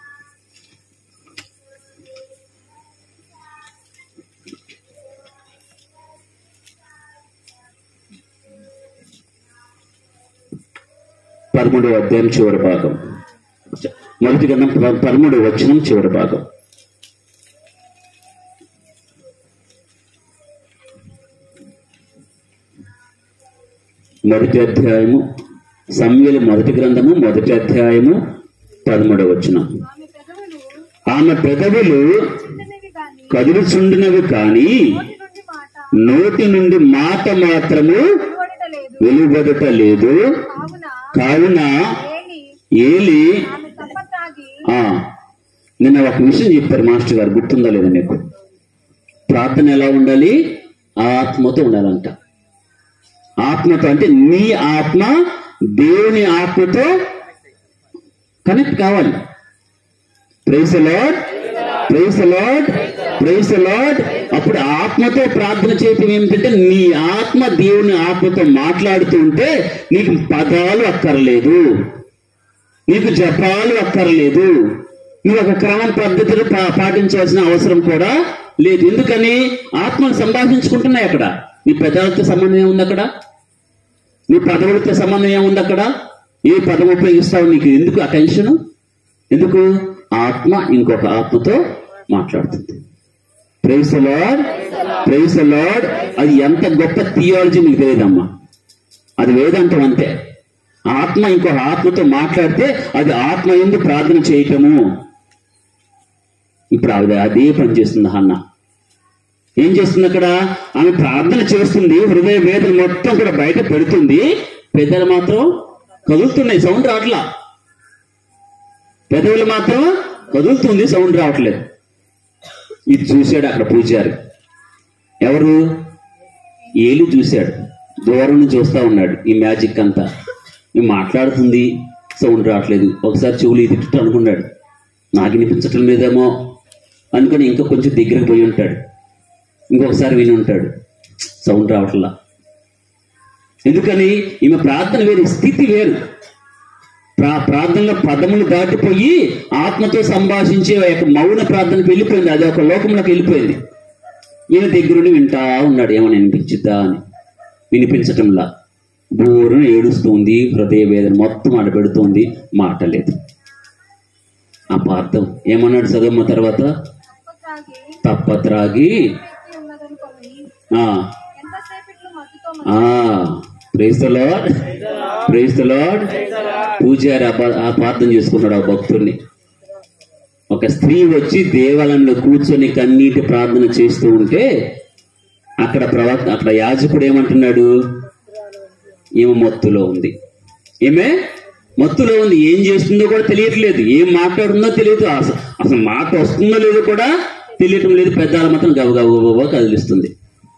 పదమూడవ అధ్యాయం చివరి భాగం మొదటి గ్రంథం ప- పదమూడవ వచనం చివరి భాగం మొదటి అధ్యాయము సమయలు మొదటి గ్రంథము మొదటి అధ్యాయము పదమూడవ వచనం ఆమె పెదవులు ఆమె పెదవులు చిన్నవి గాని కదులుచుండినవి కానీ నోటి నుండి మాట నోటి నుండి మాట మాత్రము వెలువడటలేదు వెలువడట లేదు కావున కావున ఏలి ఏలి ఆమె తప్ప తాగి ఆ నిన్న ఒక విషయం చెప్పారు మాస్టర్ గారు గుర్తుందా లేదా మీకు ప్రార్థన ఎలా ఉండాలి ఆత్మతో ఉండాలంట ఆత్మతో అంటే నీ ఆత్మ దేవుని ఆత్మతో కనెక్ట్ కావాలి praise lord praise lord praise lord అప్పుడు ఆత్మతో ప్రార్థన చేయటం ఏమిటంటే నీ ఆత్మ దేవుని ఆత్మతో మాట్లాడుతూ ఉంటే నీకు పదాలు అక్కర్లేదు నీకు జపాలు అక్కర్లేదు నువ్వు ఒక క్రమం పద్ధతిలో పా- పాటించాల్సిన అవసరం కూడా లేదు ఎందుకని ఆత్మను సంభాషించుకుంటున్నాయి అక్కడ నీ పెదాలతో సంబంధం ఏముంది అక్కడ నీ పదవులతో సంబంధం ఏముంది అక్కడ ఏ పదం ఉపయోగిస్తావు నీకు ఎందుకు ఆ టెన్షన్ ఎందుకు ఆత్మ ఇంకొక ఆత్మతో మాట్లాడుతుంది ప్రైస్ లార్డ్ ప్రైస్ లార్డ్ అది ఎంత గొప్ప థియాలజీ మీకు తెలియదమ్మా అది వేదాంతం అంతే ఆత్మ ఇంకో ఆత్మతో మాట్లాడితే అది ఆత్మ ఎందుకు ప్రార్థన చేయటము ఇప్పుడు ఆవిడ అదే పని చేస్తుంది హన్న ఏం చేస్తుంది అక్కడ ఆమె ప్రార్థన చేస్తుంది హృదయ వేదన మొత్తం కూడా బయట పెడుతుంది పెద్దలు మాత్రం కదులుతున్నాయి సౌండ్ రావట్లా పెదవులు మాత్రం కదులుతుంది సౌండ్ రావట్లేదు ఇది చూశాడు అక్కడ పూజారి ఎవరు ఏలి చూశాడు దూరం నుంచి చూస్తా ఉన్నాడు ఈ మ్యాజిక్ అంతా ఈ మాట్లాడుతుంది సౌండ్ రావట్లేదు ఒకసారి చెవులు తిట్టు అనుకున్నాడు నాకు వినిపించటం లేదేమో అనుకుని ఇంకా కొంచెం దగ్గరకు పోయి ఉంటాడు ఇంకొకసారి విని ఉంటాడు సౌండ్ రావట్లా ఎందుకని ఈమె ప్రార్థన వేరు స్థితి వేరు ప్రా ప్రార్థనలో పదములు దాటిపోయి ఆత్మతో సంభాషించే ఆ యొక్క మౌన ప్రార్థనకు వెళ్ళిపోయింది అది ఒక లోకంలోకి వెళ్ళిపోయింది ఈయన దగ్గరుండి వింటా ఉన్నాడు ఏమైనా వినిపించిద్దా అని వినిపించటంలా బోరును ఏడుస్తుంది హృదయ వేదన మొత్తం ఆడ పెడుతోంది మాట లేదు అపార్థం ఏమన్నాడు చదవమ్మ తర్వాత తప్ప త్రాగి తప్ప త్రాగి ఎక్కి ఉన్నదనుకొని ఆ ఎంతసేపు ఇట్లు మత్తుతో ఆ ప్రైస్ లార్డ్ ప్రైస్ లార్డ్ పూజారి అపా- అపార్థం చేసుకున్నాడు ఆ భక్తుడిని ఒక స్త్రీ వచ్చి దేవాలయంలో కూర్చొని కన్నీటి ప్రార్థన చేస్తూ ఉంటే అక్కడ ప్రవక్త అక్కడ యాజకుడు ఏమంటున్నాడు ఈమె మత్తులో ఉంది ఈమె మత్తులో ఉంది ఏం చేస్తుందో కూడా తెలియట్లేదు ఏం మాట్లాడుతుందో తెలియదు అసలు అసలు మాట వస్తుందో లేదో కూడా తెలియటం లేదు పెద్దాల మాత్రం గవ గవ గవ గవ కదిలిస్తుంది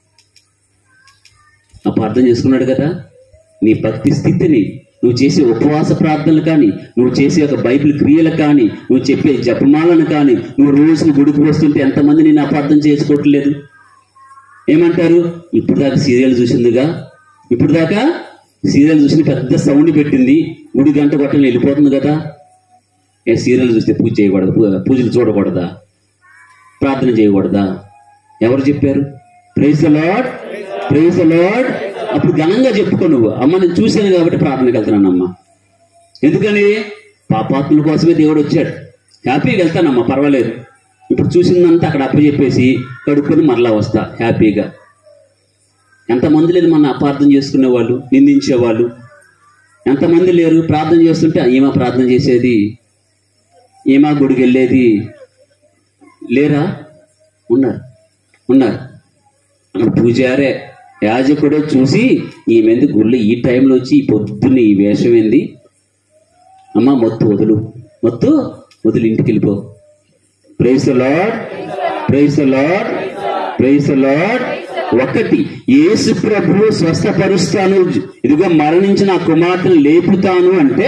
అప్పుడు అర్థం చేసుకున్నాడు కదా నీ భక్తి స్థితిని నువ్వు చేసే ఉపవాస ప్రార్థనలు కానీ నువ్వు చేసే ఒక బైబిల్ క్రియలు కానీ నువ్వు చెప్పే జపమాలను కానీ నువ్వు రోజును గుడికి వస్తుంటే ఎంతమంది నేను అపార్థం చేసుకోవట్లేదు ఏమంటారు ఇప్పుడు దాకా సీరియల్ చూసిందిగా ఇప్పుడు దాకా సీరియల్ చూసి పెద్ద సౌండ్ పెట్టింది గుడి గంట కొట్టని వెళ్ళిపోతుంది కదా ఏ సీరియల్ చూస్తే పూజ చేయకూడదు పూ- పూజలు చూడకూడదా ప్రార్థన చేయకూడదా ఎవరు చెప్పారు ప్రైజ్ లాడ్ ప్రైజ్ లాడ్ అప్పుడు ఘనంగా చెప్పుకో నువ్వు అమ్మ నేను చూశాను కాబట్టి ప్రార్థనకి వెళ్తున్నానమ్మా ఎందుకని పాపాత్ముల కోసమే దేవుడు వచ్చాడు హ్యాపీగా వెళ్తానమ్మా పర్వాలేదు ఇప్పుడు చూసిందంతా అక్కడ అప్పచెప్పేసి కడుక్కొని మరలా వస్తా హ్యాపీగా ఎంతమంది లేదు మన అపార్థం చేసుకునే వాళ్ళు నిందించేవాళ్ళు ఎంతమంది లేరు ప్రార్థన చేస్తుంటే ఏమా ప్రార్థన చేసేది ఏమా గుడికి వెళ్ళేది లేరా ఉన్నారు ఉన్నారు అక్కడ పూజారే యాజకుడే చూసి ఈమెంది గుళ్ళు ఈ టైంలో వచ్చి ఈ పొద్దున్న ఈ వేషం ఏంది అమ్మ మొత్తు వదులు మొత్తు వదిలి ఇంటికి వెళ్ళిపో praise lord praise lord praise lord ఒకటి యేసు ప్రభువు స్వస్థపరుస్తాను ఇదిగో మరణించిన ఆ కుమార్తెను లేపుతాను అంటే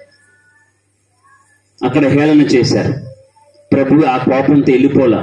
అక్కడ హేళన చేశారు ప్రభు ఆ కోపంతో వెళ్ళిపోలా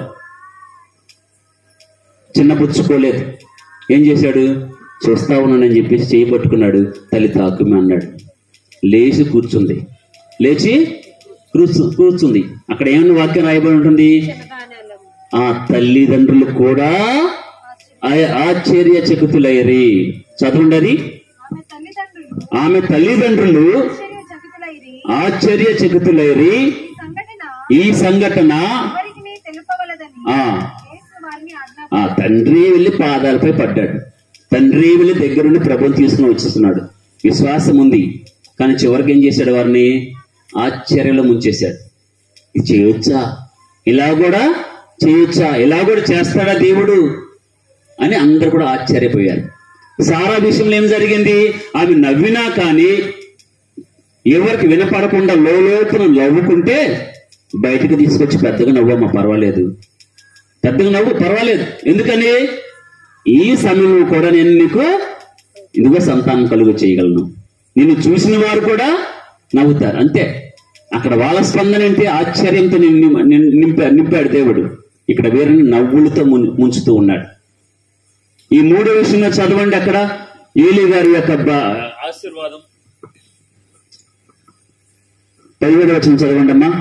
చిన్నపుచ్చుకోలేదు ఏం చేశాడు చూస్తా ఉన్నానని చెప్పేసి చేయి పట్టుకున్నాడు తల్లి తాకుమి అన్నాడు లేచి కూర్చుంది లేచి కూర్చు కూర్చుంది అక్కడ ఏమన్నా వాక్యం రాయబడి ఉంటుంది ఆ తల్లిదండ్రులు కూడా ఆ- ఆశ్చర్య చకుతులయ్యరి చదవండి అది ఆమె తల్లిదండ్రులు ఆమె తల్లిదండ్రులు చకితులైరి ఆశ్చర్య చకుతులయ్యరి ఈ సంఘటన ఈ సంఘటన ఎవరికి తెలుపవలదని ఆ యేసు వారిని ఆజ్ఞా ఆ తండ్రి వెళ్ళి పాదాలపై పడ్డాడు తండ్రి వెళ్ళి దగ్గరుండి ప్రభుని తీసుకుని వచ్చేస్తున్నాడు విశ్వాసం ఉంది కానీ చివరికి ఏం చేశాడు వారిని ఆశ్చర్యంలో ముంచేశాడు ఇది చేయొచ్చా ఇలా కూడా చేయొచ్చా ఇలా కూడా చేస్తాడా దేవుడు అని అందరు కూడా ఆశ్చర్యపోయారు సారా విషయంలో ఏం జరిగింది ఆమె నవ్వినా కానీ ఎవరికి వినపడకుండా లోలోపున నవ్వుకుంటే బయటకు తీసుకొచ్చి పెద్దగా నవ్వమ్మ పర్వాలేదు పెద్దగా నవ్వు పర్వాలేదు ఎందుకని ఈ సమయంలో కూడా నేను నీకు ఇదిగో సంతానం కలుగు చేయగలను నిన్ను చూసిన వారు కూడా నవ్వుతారు అంతే అక్కడ వాళ్ళ స్పందన ఏంటి ఆశ్చర్యంతో నిన్ను నిన్ను నింపా నింపాడు దేవుడు ఇక్కడ వీరిని నవ్వులతో ముం- ముంచుతూ ఉన్నాడు ఈ మూడో విషయంలో చదవండి అక్కడ ఏలి గారి యొక్క బ- ఆశీర్వాదం పదిహేడు వచ్చిన చదవండి అమ్మా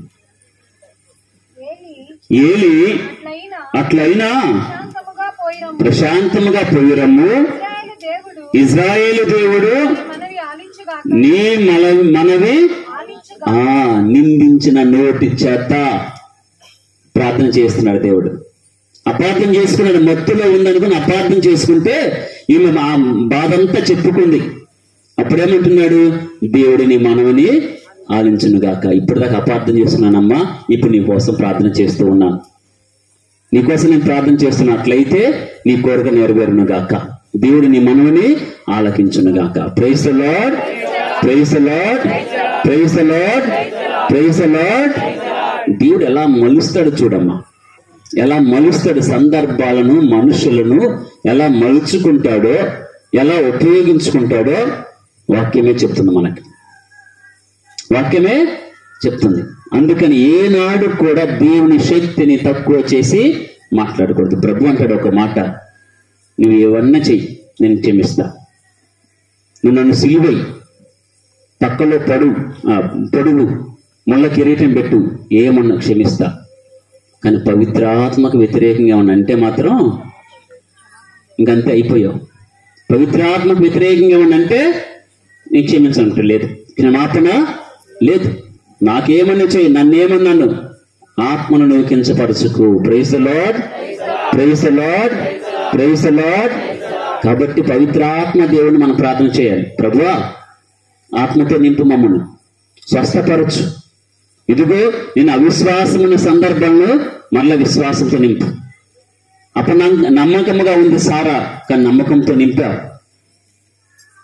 ఏలి ఏలి అట్లయినా అట్లయినా శాంతముగా పోయిరమ్ము ప్రశాంతముగా పోయిరమ్ము ఇశ్రాయేలు దేవుడు ఇజ్రాయేలు దేవుడు నీ మనవి ఆలించుగాక నీ మన మనవి ఆలించుగా ఆ నిందించిన నోటి చేత ప్రార్థన చేస్తున్నాడు దేవుడు అపార్థం చేసుకున్నాడు మత్తులో ఉందనుకుని అపార్థం చేసుకుంటే ఈమె ఆ బాధంతా చెప్పుకుంది అప్పుడేమంటున్నాడు దేవుడిని మనవని ఆలించును గాక ఇప్పుడు దాకా అపార్థం చేస్తున్నానమ్మా ఇప్పుడు నీ కోసం ప్రార్థన చేస్తూ ఉన్నాను నీకోసం నేను ప్రార్థన చేస్తున్నా అట్లయితే నీ కోరిక నెరవేరును గాక దేవుడు నీ మనవని ఆలకించును గాక praise lord praise lord praise lord praise lord దేవుడు ఎలా మలుస్తాడు చూడమ్మా ఎలా మలుస్తాడు సందర్భాలను మనుషులను ఎలా మలుచుకుంటాడో ఎలా ఉపయోగించుకుంటాడో వాక్యమే చెప్తుంది మనకి వాక్యమే చెప్తుంది అందుకని ఏనాడు కూడా దేవుని శక్తిని తక్కువ చేసి మాట్లాడకూడదు ప్రభు అంటాడు ఒక మాట నువ్వు ఏవన్నా చెయ్యి నేను క్షమిస్తా నువ్వు నన్ను సిలువై పక్కలో పడు ఆ, పొడుగు ముళ్ళ కిరీటం పెట్టు ఏమన్నా క్షమిస్తా కానీ పవిత్రాత్మకు వ్యతిరేకంగా ఏమన్నా అంటే మాత్రం ఇంకంతే అయిపోయావు పవిత్రాత్మకు వ్యతిరేకంగా ఏమన్నా అంటే నీకు క్షమించనంటే లేదు క్షమాపణ లేదు నాకేమన్నా చెయ్యి నన్నేమన్నాను ఆత్మను నువ్వు కించపరచుకు praise lord praise lord praise lord కాబట్టి పవిత్రాత్మ దేవుని మనం ప్రార్థన చేయాలి ప్రభువా ఆత్మతో నింపు మమ్మను స్వస్థపరచు ఇదిగో నేను అవిశ్వాసం ఉన్న సందర్భంలో మళ్ళా విశ్వాసంతో నింపు అప్పుడు నమ్మకముగా ఉంది సారా కానీ నమ్మకంతో నింపావు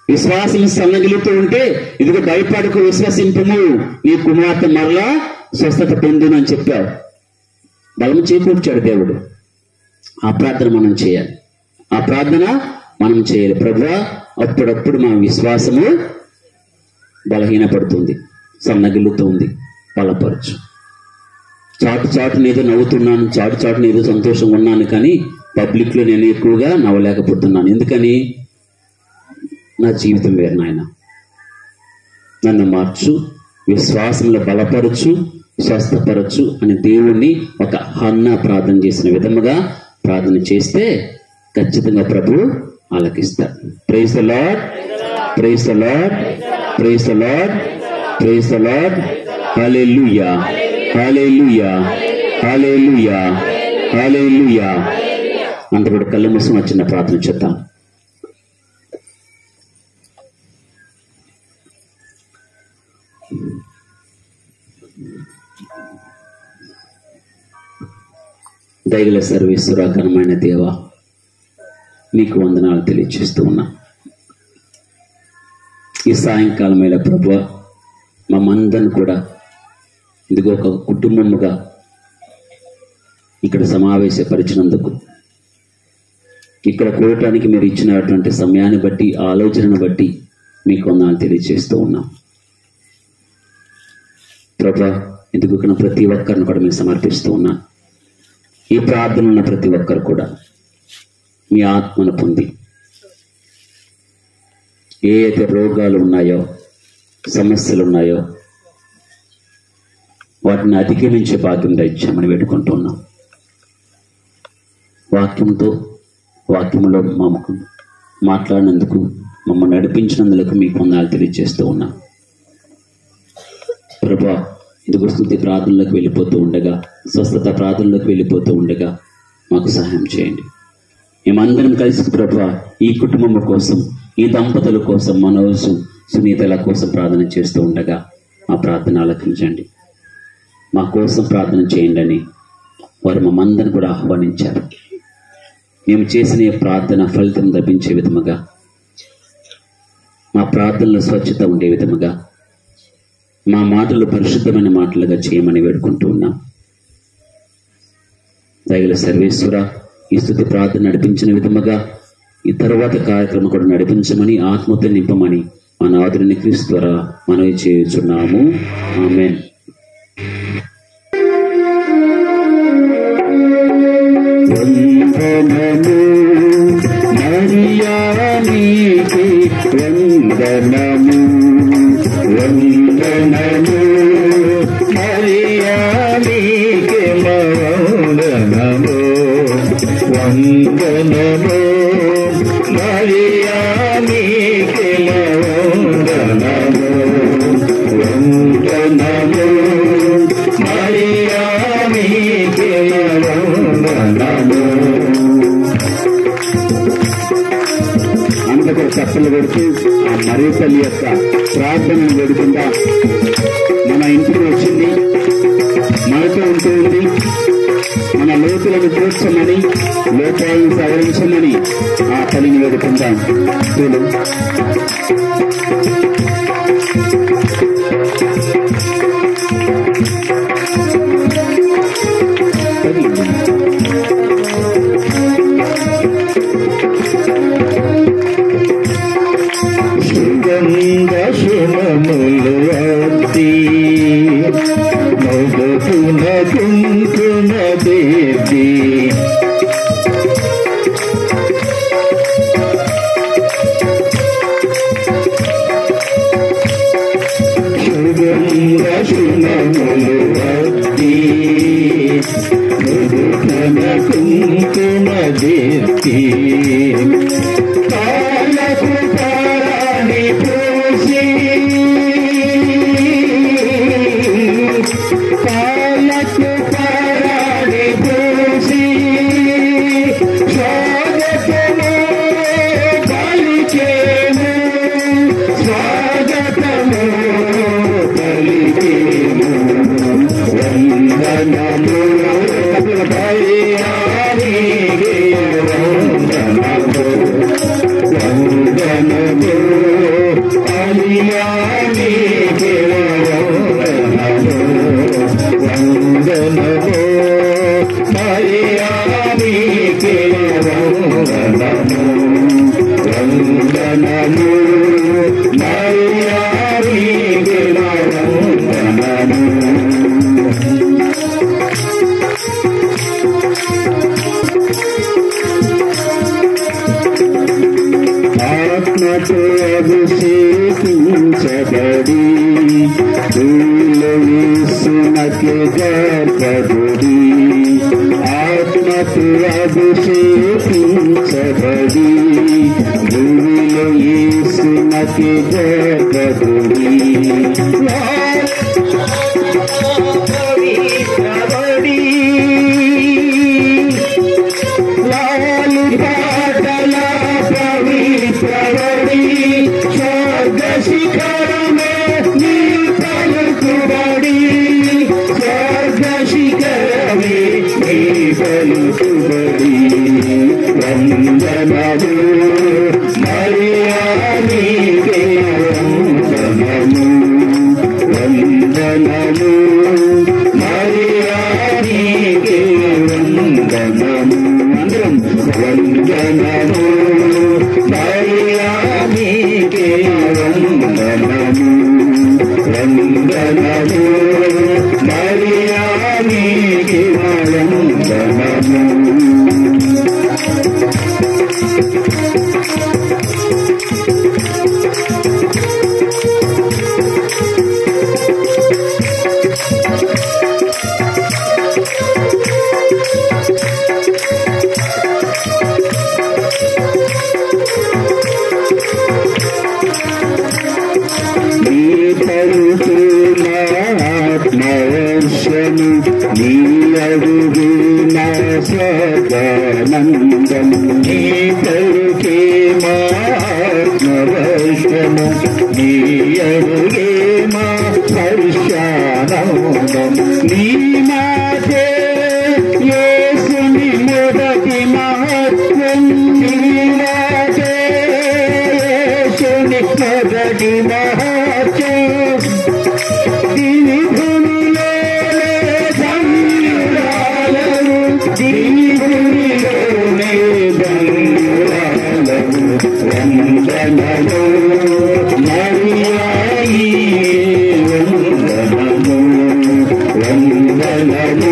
విశ్వాసం సన్నగిలుతూ ఉంటే ఇదిగో భయపడకు విశ్వసింపము నీ కుమార్తె మరలా స్వస్థత పొందును అని చెప్పావు బలము చేకూర్చాడు దేవుడు ఆ ప్రార్థన మనం చేయాలి ఆ ప్రార్థన మనం చేయాలి ప్రభా అప్పుడప్పుడు మన విశ్వాసము బలహీనపడుతుంది సన్నగిల్లుతుంది బలపరచు చాటు చాటున ఏదో నవ్వుతున్నాను చాటు చాటున ఏదో సంతోషంగా ఉన్నాను కానీ పబ్లిక్లో నేను ఎక్కువగా నవ్వలేకపోతున్నాను ఎందుకని నా జీవితం వేరు నాయన నన్ను మార్చు విశ్వాసంలో బలపరచు స్వస్థపరచు అని దేవుణ్ణి ఒక హన్న ప్రార్థన చేసిన విధముగా ప్రార్థన చేస్తే ఖచ్చితంగా ప్రభు ఆలకిస్తాడు praise the lord praise the lord praise the lord praise the lord హల్లెలూయా హల్లెలూయా హల్లెలూయా హల్లెలూయా అంత కూడా కళ్ళు మూసుకొని వచ్చిన ప్రార్థన చేద్దాం దైగల సర్వేశ్వర ఘనమైన దేవ మీకు వందనాలు తెలియజేస్తూ ఉన్నా ఈ సాయంకాలం వేళ ప్రభు మమ్మందరిని కూడా ఇదిగో ఒక కుటుంబముగా ఇక్కడ సమావేశపరిచినందుకు ఇక్కడ కూడటానికి మీరు ఇచ్చినటువంటి సమయాన్ని బట్టి ఆలోచనను బట్టి మీకు వందనాలు తెలియజేస్తూ ఉన్నాం ప్రభా ఇందుకు ఇక్కడ ప్రతి ఒక్కరిని కూడా మీకు సమర్పిస్తూ ఉన్నాను ఈ ప్రార్థన ఉన్న ప్రతి ఒక్కరు కూడా మీ ఆత్మను పొంది ఏ అయితే రోగాలు ఉన్నాయో సమస్యలు ఉన్నాయో వాటిని అధిగమించే భాగ్యం దయచామని వేడుకుంటున్నాం వాక్యంతో వాక్యంలో మాకు మాట్లాడినందుకు మమ్మల్ని నడిపించినందుకు మీకు వందనాలు తెలియజేస్తూ ఉన్నాం ప్రభా ఇదిగో స్థుతి ప్రార్థనలోకి వెళ్ళిపోతూ ఉండగా స్వస్థత ప్రార్థనలోకి వెళ్ళిపోతూ ఉండగా మాకు సహాయం చేయండి మేమందరం కలిసి ప్రభా ఈ కుటుంబం కోసం ఈ దంపతుల కోసం మనోజు సునీతల కోసం ప్రార్థన చేస్తూ ఉండగా మా ప్రార్థన ఆలకించండి మా కోసం ప్రార్థన చేయండి అని వారు మమ్మందరిని కూడా ఆహ్వానించారు మేము చేసిన ఈ ప్రార్థన ఫలితం లభించే విధముగా మా ప్రార్థనలో స్వచ్ఛత ఉండే విధముగా మా మాటలు పరిశుద్ధమైన మాటలుగా చేయమని వేడుకుంటూ ఉన్నాం దయగల సర్వేశ్వర ఈ స్థుతి ప్రార్థన నడిపించిన విధముగా ఈ తరువాత కార్యక్రమం కూడా నడిపించమని ఆత్మతో నింపమని మన ఆదరణ క్రీస్తు ద్వారా మనవి చేయుచున్నాము ఆమెన్ వందనము మరియానికి వందనము వందనము మరియానికి వందనము వందనము మరియానికి వందనము వందనము మరియానికి వందనము అందుకు చప్పలు కొడుతూ ఆ మరీ తల్లి యొక్క ప్రార్థనను వేడుకుందా మన ఇంటికి వచ్చింది మనతో ఉంటూ ఉంది మన లోతులను తీర్చమని లోపాలను సవరించమని ఆ తల్లిని వేడుకుందాం చూడు సుగంధ సుమములు అత్తి మొదటున కుంకుమ దేవి సుగంధ సుమములు అత్తి మొదటున కుంకుమ దేవి కాలకు పారాణి పోసి కాలకు పారాణి పోసి స్వాగతము పలికేము స్వాగతము పలికేము వందనము భయానికి వందనము వందనము వందనము మరియానికి వందనము ఆత్మతో అభిషేకించబడి పూలవేసునకి గర్భగుడి ఆత్మతో అభిషేకించబడి భూమిలో యేసునకి గర్భగుడి పవిత్రబడి లాలి పాటల పవిత్రవడి స్వర్గ శిఖరమే నీ పలుకుబడి స్వర్గ శిఖరమే నీ పలుకుబడి వందనము మరియానికి వందనము వందనము మరియానికి వందనము అందరం వందనము మరియానికి వందనము వందనము మరియానికి వందనము నీ పలుకు ఆత్మవర్షము నీ అడుగు నా స్వర్గానందం నీ పలుకే మా ఆత్మవర్షము నీ అడుగే మా హర్షానందం నీ మాటే యేసుని మొదటి మహత్వం నీ మాటే యేసుని మొదటి మహత్వం దీని భూమిలో ధన్యురాలను దీని భూమిలోనే ధన్యురాలను వందనము మరియాయి వందనము వందనము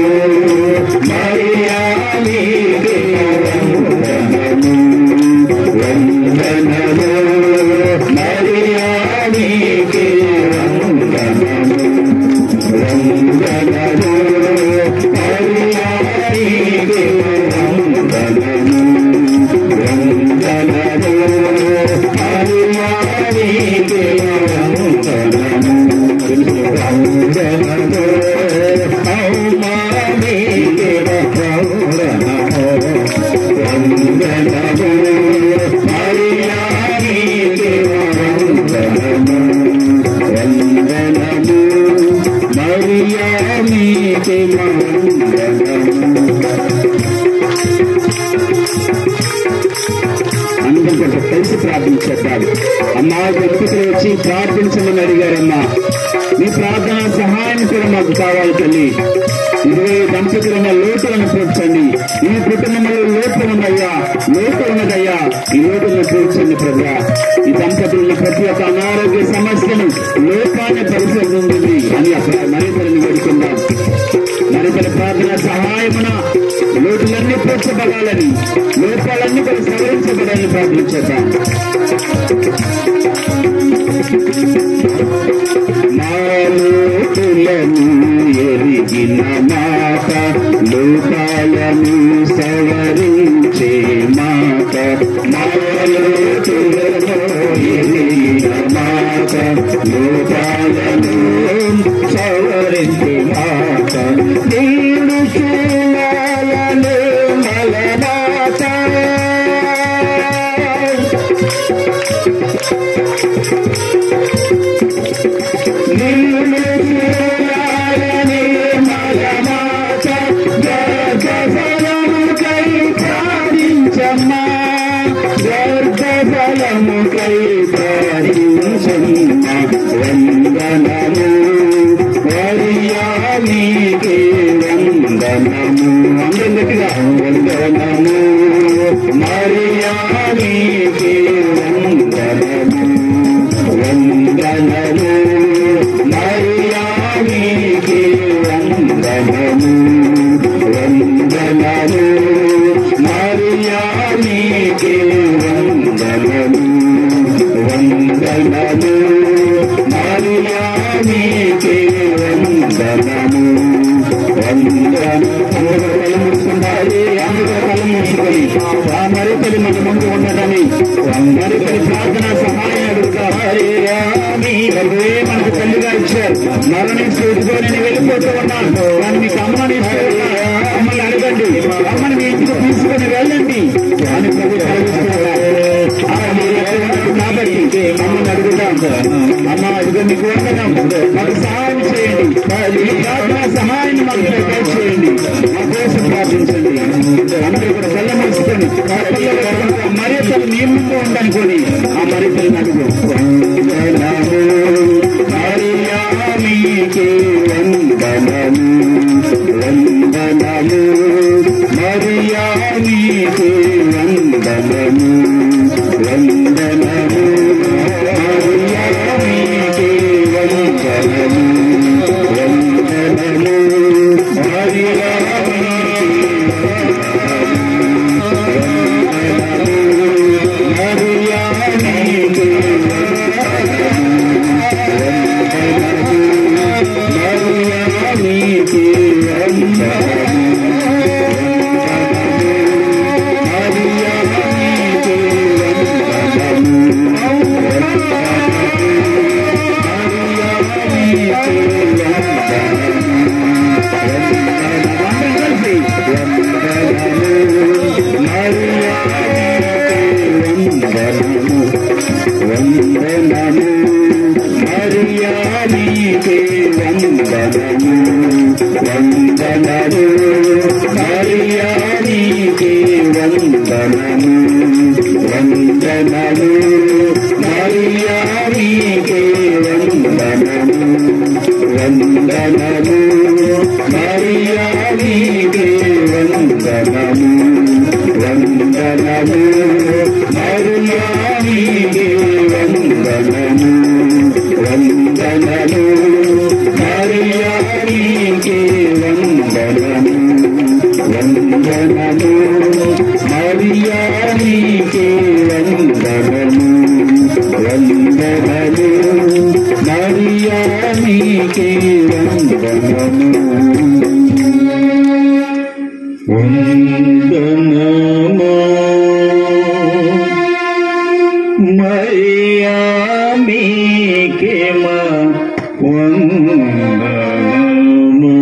మరియాని వందనము వందనము మరియానికి వందనము వందనము మరియానికి వందనము వందనము మరియానికి వందనము వందనము ఔమానికి వందనము వందనము మరియానికి వందనము వందనము మరియానికి వందనము అందరం కొంచెం కలిసి ప్రార్థించేద్దాం అమ్మా దంపతులు వచ్చి ప్రార్థించమని అడిగారమ్మా మీ ప్రార్థన సహాయం కూడా మాకు కావాలి తల్లి ఇరవై దంపతులు ఉన్న లోటులను తీర్చండి ఈ కుటుంబంలో లోటు ఉన్నయ్యా లోటు ఉన్నదయ్యా ఈ లోటును తీర్చండి ప్రభా ఈ దంపతులను ప్రతి ఒక్క అనారోగ్య సమస్యను లోపాన్ని పరిశోధించింది అని అక్కడ మరింతలను వేడుకుందాం మరింతల ప్రార్థన సహాయమున లోటులన్నీ తీర్చబడాలని లోపాలన్నీ కూడా సవరించబడాలని ప్రార్థించేద్దాం మాలోటులను ఎరిగిన మాట లోకాలను సవరించే మాట మాలోటులను ఎరిగిన మాట లోకాలను సవరించే మాట దేవుడు చూడాలనే మలమాట వందనము వరియానికి వందనము అందరం గట్టిగా వందనము మరియానికి వందనము వందనము మరియా నీకే వందనము వందనము మరియా నీకే వందనము వందనము ముసుకుంటారు అందరూ కళ్ళు మూసుకొని ఆ మరిపల్లి మన ముందు ఉండటని మరిపల్లి ప్రార్థన సహాయం అడుగుతారు ప్రభువే మనకు తల్లిగా ఇచ్చారు మరణించి ఇదిగో నేను వెళ్ళిపోతూ ఉన్నాను కానీ మీకు అమ్మని ఇస్తూ ఉన్నాను. అమ్మని అడగండి అమ్మని మీ ఇంటికి తీసుకుని వెళ్ళండి అని ప్రభు సెలవిస్తున్నాడు. ఆ మీరు ఎక్కడ ఉన్నారు కాబట్టి అమ్మని అడుగుతాం అమ్మ ఇదిగో మీకు వందనం మాకు సహాయం చేయండి ఈ ప్రార్థన సహాయం మాకు దయచేయండి మా కోసం ప్రార్థించండి అందరూ కూడా కళ్ళ మూసుకొని మర్యాదలు మీ ముందు ఉండనుకొని ఆ మర్యాదలను అడుగు వందనము మరియామీకే వందనము వందనము మరియామీకే వందనము వందనము మరియామీకే వందనము వందనము మరియామీకే వందనము మరియానికి వందనము వందనము మరియానికి వందనము వందనము మరియానికి వందనము వందనము మరియానికి వందనము వందనము మరియానికి వందనము వందనము మరియానికి వందనము వందనము మరియానికి వందనము వందనము మరియానికి వందనము వందనము మరియామికే మా వందనము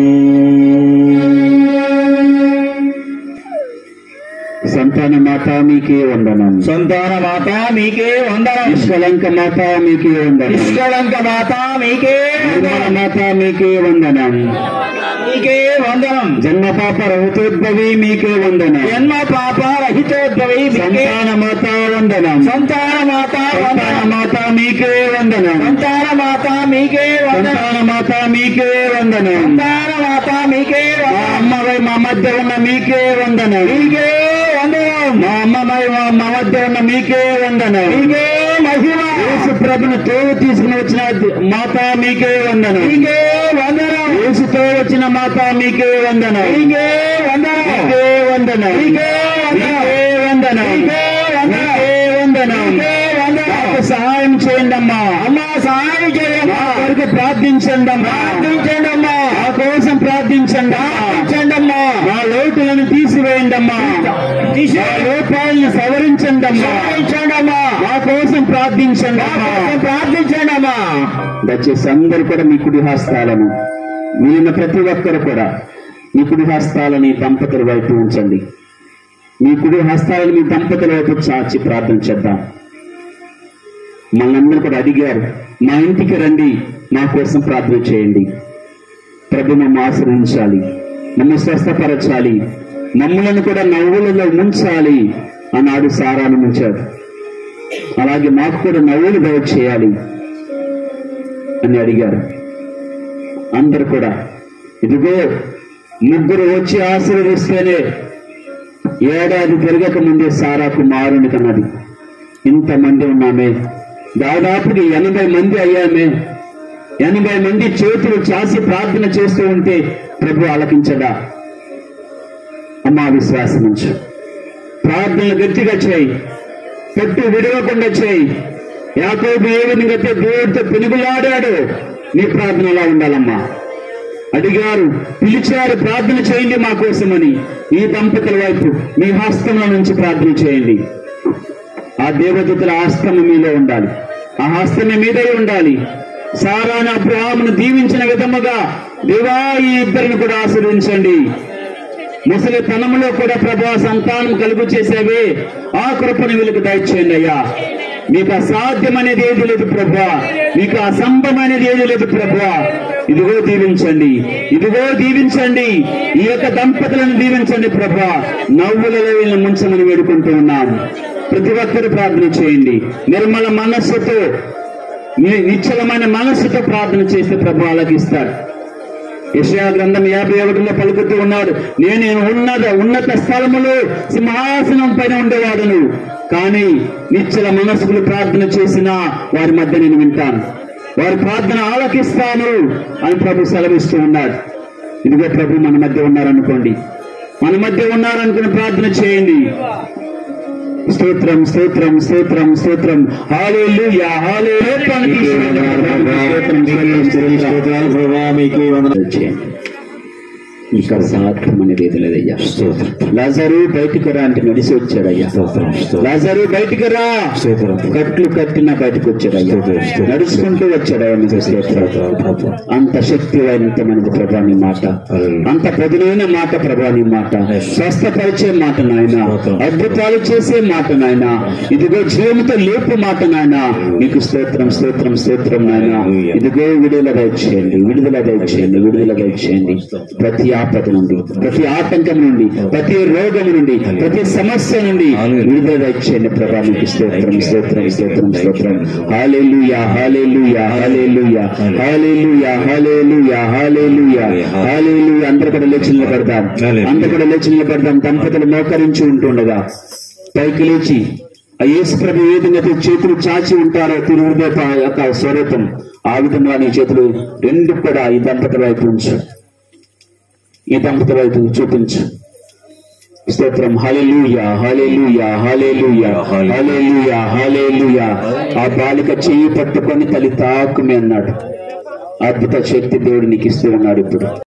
సంతాన మాత మీకే వందనం సంతాన మాత మీకే వందనం నిష్కలంక మాత మీకే వందనం నిష్కళంక మాత మీకే నిర్మల మాత మీకే వందనం మీకే వందనం జన్మ పాప రహితోద్భవి మీకే వందనం జన్మ పాప రహితోద్భవి మీకే సంతాన మాత వందనం సంతాన మాత సంతాన వందనం మాత మీకే వందనం సంతాన మాత మీకే వందనం సంతాన మాత మీకే వందనం సంతాన మాత మీకే మా వందనం అమ్మవై మా మధ్య ఉన్న మీకే వందనం మీకే వందనం మా అమ్మవై మా మా మధ్య ఉన్న మీకే వందనం మీకే మహిమ యేసు ప్రభును తోడు తీసుకుని వచ్చిన మాత మీకే వందనం మీకే వందనం యేసుతో వచ్చిన మాత మీకే వందనం మీకే వందనం మీకే వందనం మీకే వందనం మీకే వందనం మీకే వందనం మీకే వందనం మీకే వందనం మాకు సహాయం చేయండి అమ్మా అమ్మ సహాయం చేయండి మా కొరకు ప్రార్థించండి అమ్మా ప్రార్థించండి అమ్మా మా కోసం ప్రార్థించండి అమ్మా. ప్రార్థించండి అమ్మా మా లోటులను తీసివేయండి అమ్మా మా లోపాలను సవరించండి అమ్మా సహాయించండి అమ్మా మా కోసం ప్రార్థించండి అమ్మా ప్రార్థించండి అమ్మా దయచేసి అందరూ కూడా మీ కుడి హస్తాలను మిగిలిన ప్రతి ఒక్కరు కూడా మీ కుడి హస్తాలని దంపతుల వైపు ఉంచండి మీ కుడి హస్తాలను మీ దంపతుల వైపు చాచి ప్రార్థన చేద్దాం మనందరూ కూడా అడిగారు మా ఇంటికి రండి మా కోసం ప్రార్థన చేయండి ప్రభు మమ్మ ఆశ్రయించాలి మమ్మల్ని స్వస్థపరచాలి మమ్మలను కూడా నవ్వులలో ముంచాలి అన్నాడు సారాను ముంచాడు అలాగే మాకు కూడా నవ్వులు దయ చేయాలి అని అడిగారు అందరు కూడా ఇదిగో ముగ్గురు వచ్చి ఆశీర్వదిస్తేనే ఏడాది తిరగక ముందే సారాకు మారుని కన్నది ఇంతమంది ఉన్నామే దాదాపుగా ఎనభై మంది అయ్యామే ఎనభై మంది చేతులు చాసి ప్రార్థన చేస్తూ ఉంటే ప్రభు ఆలకించడా అమ్మా విశ్వాసం ఉంచు ప్రార్థనలు గట్టిగా చేయి పెట్టు విడవకుండా చేయి యాకోబు ఏ విధంగా అయితే దేవుడితో పెనుగులాడాడు నీ ప్రార్థన అలా ఉండాలమ్మా అడిగారు పిలిచారు ప్రార్థన చేయండి మా కోసమని ఈ దంపతుల వైపు మీ హస్తంలో నుంచి ప్రార్థన చేయండి ఆ దేవదూతల హస్తము మీలో ఉండాలి ఆ హస్తమే మీదై ఉండాలి సారాను అబ్రహామును దీవించిన విధముగా దేవా ఈ ఇద్దరిని కూడా ఆశీర్వించండి ముసలి తనములో కూడా ప్రభా సంతానం కలుగు చేసేవే ఆ కృపను వీళ్ళకి దయచేయండి అయ్యా మీకు అసాధ్యం అనేది ఏది లేదు ప్రభా మీకు అసంభవం అనేది ఏది లేదు ప్రభా ఇదిగో దీవించండి ఇదిగో దీవించండి ఈ యొక్క దంపతులను దీవించండి ప్రభా నవ్వులలో వీళ్ళని ముంచమని వేడుకుంటూ ఉన్నాం ప్రతి ఒక్కరు ప్రార్థన చేయండి నిర్మల మనస్సుతో ని- నిశ్చలమైన మనస్సుతో ప్రార్థన చేస్తే ప్రభు ఆలకిస్తాడు యెషయా గ్రంథం యాభై ఒకటిలో పలుకుతూ ఉన్నాడు నేను ఉన్నత ఉన్నత స్థలములో సింహాసనం పైన ఉండేవాడును కానీ నిశ్చల మనసుకులు ప్రార్థన చేసిన వారి మధ్య నేను వింటాను వారి ప్రార్థన ఆలకిస్తాను అని ప్రభు సెలవిస్తూ ఉన్నాడు ఇదిగో ప్రభు మన మధ్య ఉన్నారనుకోండి మన మధ్య ఉన్నారనుకుని ప్రార్థన చేయండి స్తోత్రం స్తోత్రం స్తోత్రం స్తోత్రం హాలేలుయా హాలేలుయా స్తోత్రం స్తోత్రం చేయండి ఇక్కడ సాధ్యం అనేది ఏది లేదయ్యా లాజరు బయటికి రా అంటే నడిసి వచ్చాడయ్యా లాజరు బయటికి రా కట్లు కట్టిన బయటకు వచ్చాడయ్యా నడుచుకుంటూ వచ్చాడయ్యా నీకు స్తోత్రం అంత శక్తివంతమైనది ప్రభా నీ మాట అంత పదునైన మాట ప్రభా నీ మాట స్వస్థపరిచే మాట నాయన అద్భుతాలు చేసే మాట నాయన ఇదిగో జీవంతో లేపు మాట నాయన నీకు స్తోత్రం స్తోత్రం స్తోత్రం నాయన ఇదిగో విడుదల దయచేయండి విడుదల దయచేయండి విడుదల దయచేయండి ప్రతి ఆపద నుండి ప్రతి ఆటంకం నుండి ప్రతి రోగం నుండి ప్రతి సమస్య నుండి విడుదల దయచేయండి ప్రభా నీకు స్తోత్రం స్తోత్రం స్తోత్రం స్తోత్రం హాలేలుయా హాలేలుయా హాలేలుయా హాలేలుయా హాలేలుయా హాలేలుయా హాలేలుయా అందరూ కూడా లేచి నిలబడదాం అందరూ కూడా లేచి నిలబడదాం దంపతులు మోకరించి ఉంటుండగా పైకి లేచి ఆ యేసు ప్రభు ఏ విధంగా అయితే చేతులు చాచి ఉంటారో తిరుహృదయ యొక్క స్వరూపం ఆ విధంగా నీ చేతులు రెండు కూడా ఈ దంపతుల వైపు ఉంచు ఈ దంపతుల వైపు చూపించు స్తోత్రం హల్లెలూయా హల్లెలూయా హల్లెలూయా హల్లెలూయా హల్లెలూయా ఆ బాలిక చెయ్యి పట్టుకొని తల్లి తాకుమే అన్నాడు అద్భుత శక్తి దేవుడు నీకు ఇస్తూ ఉన్నాడు ఇప్పుడు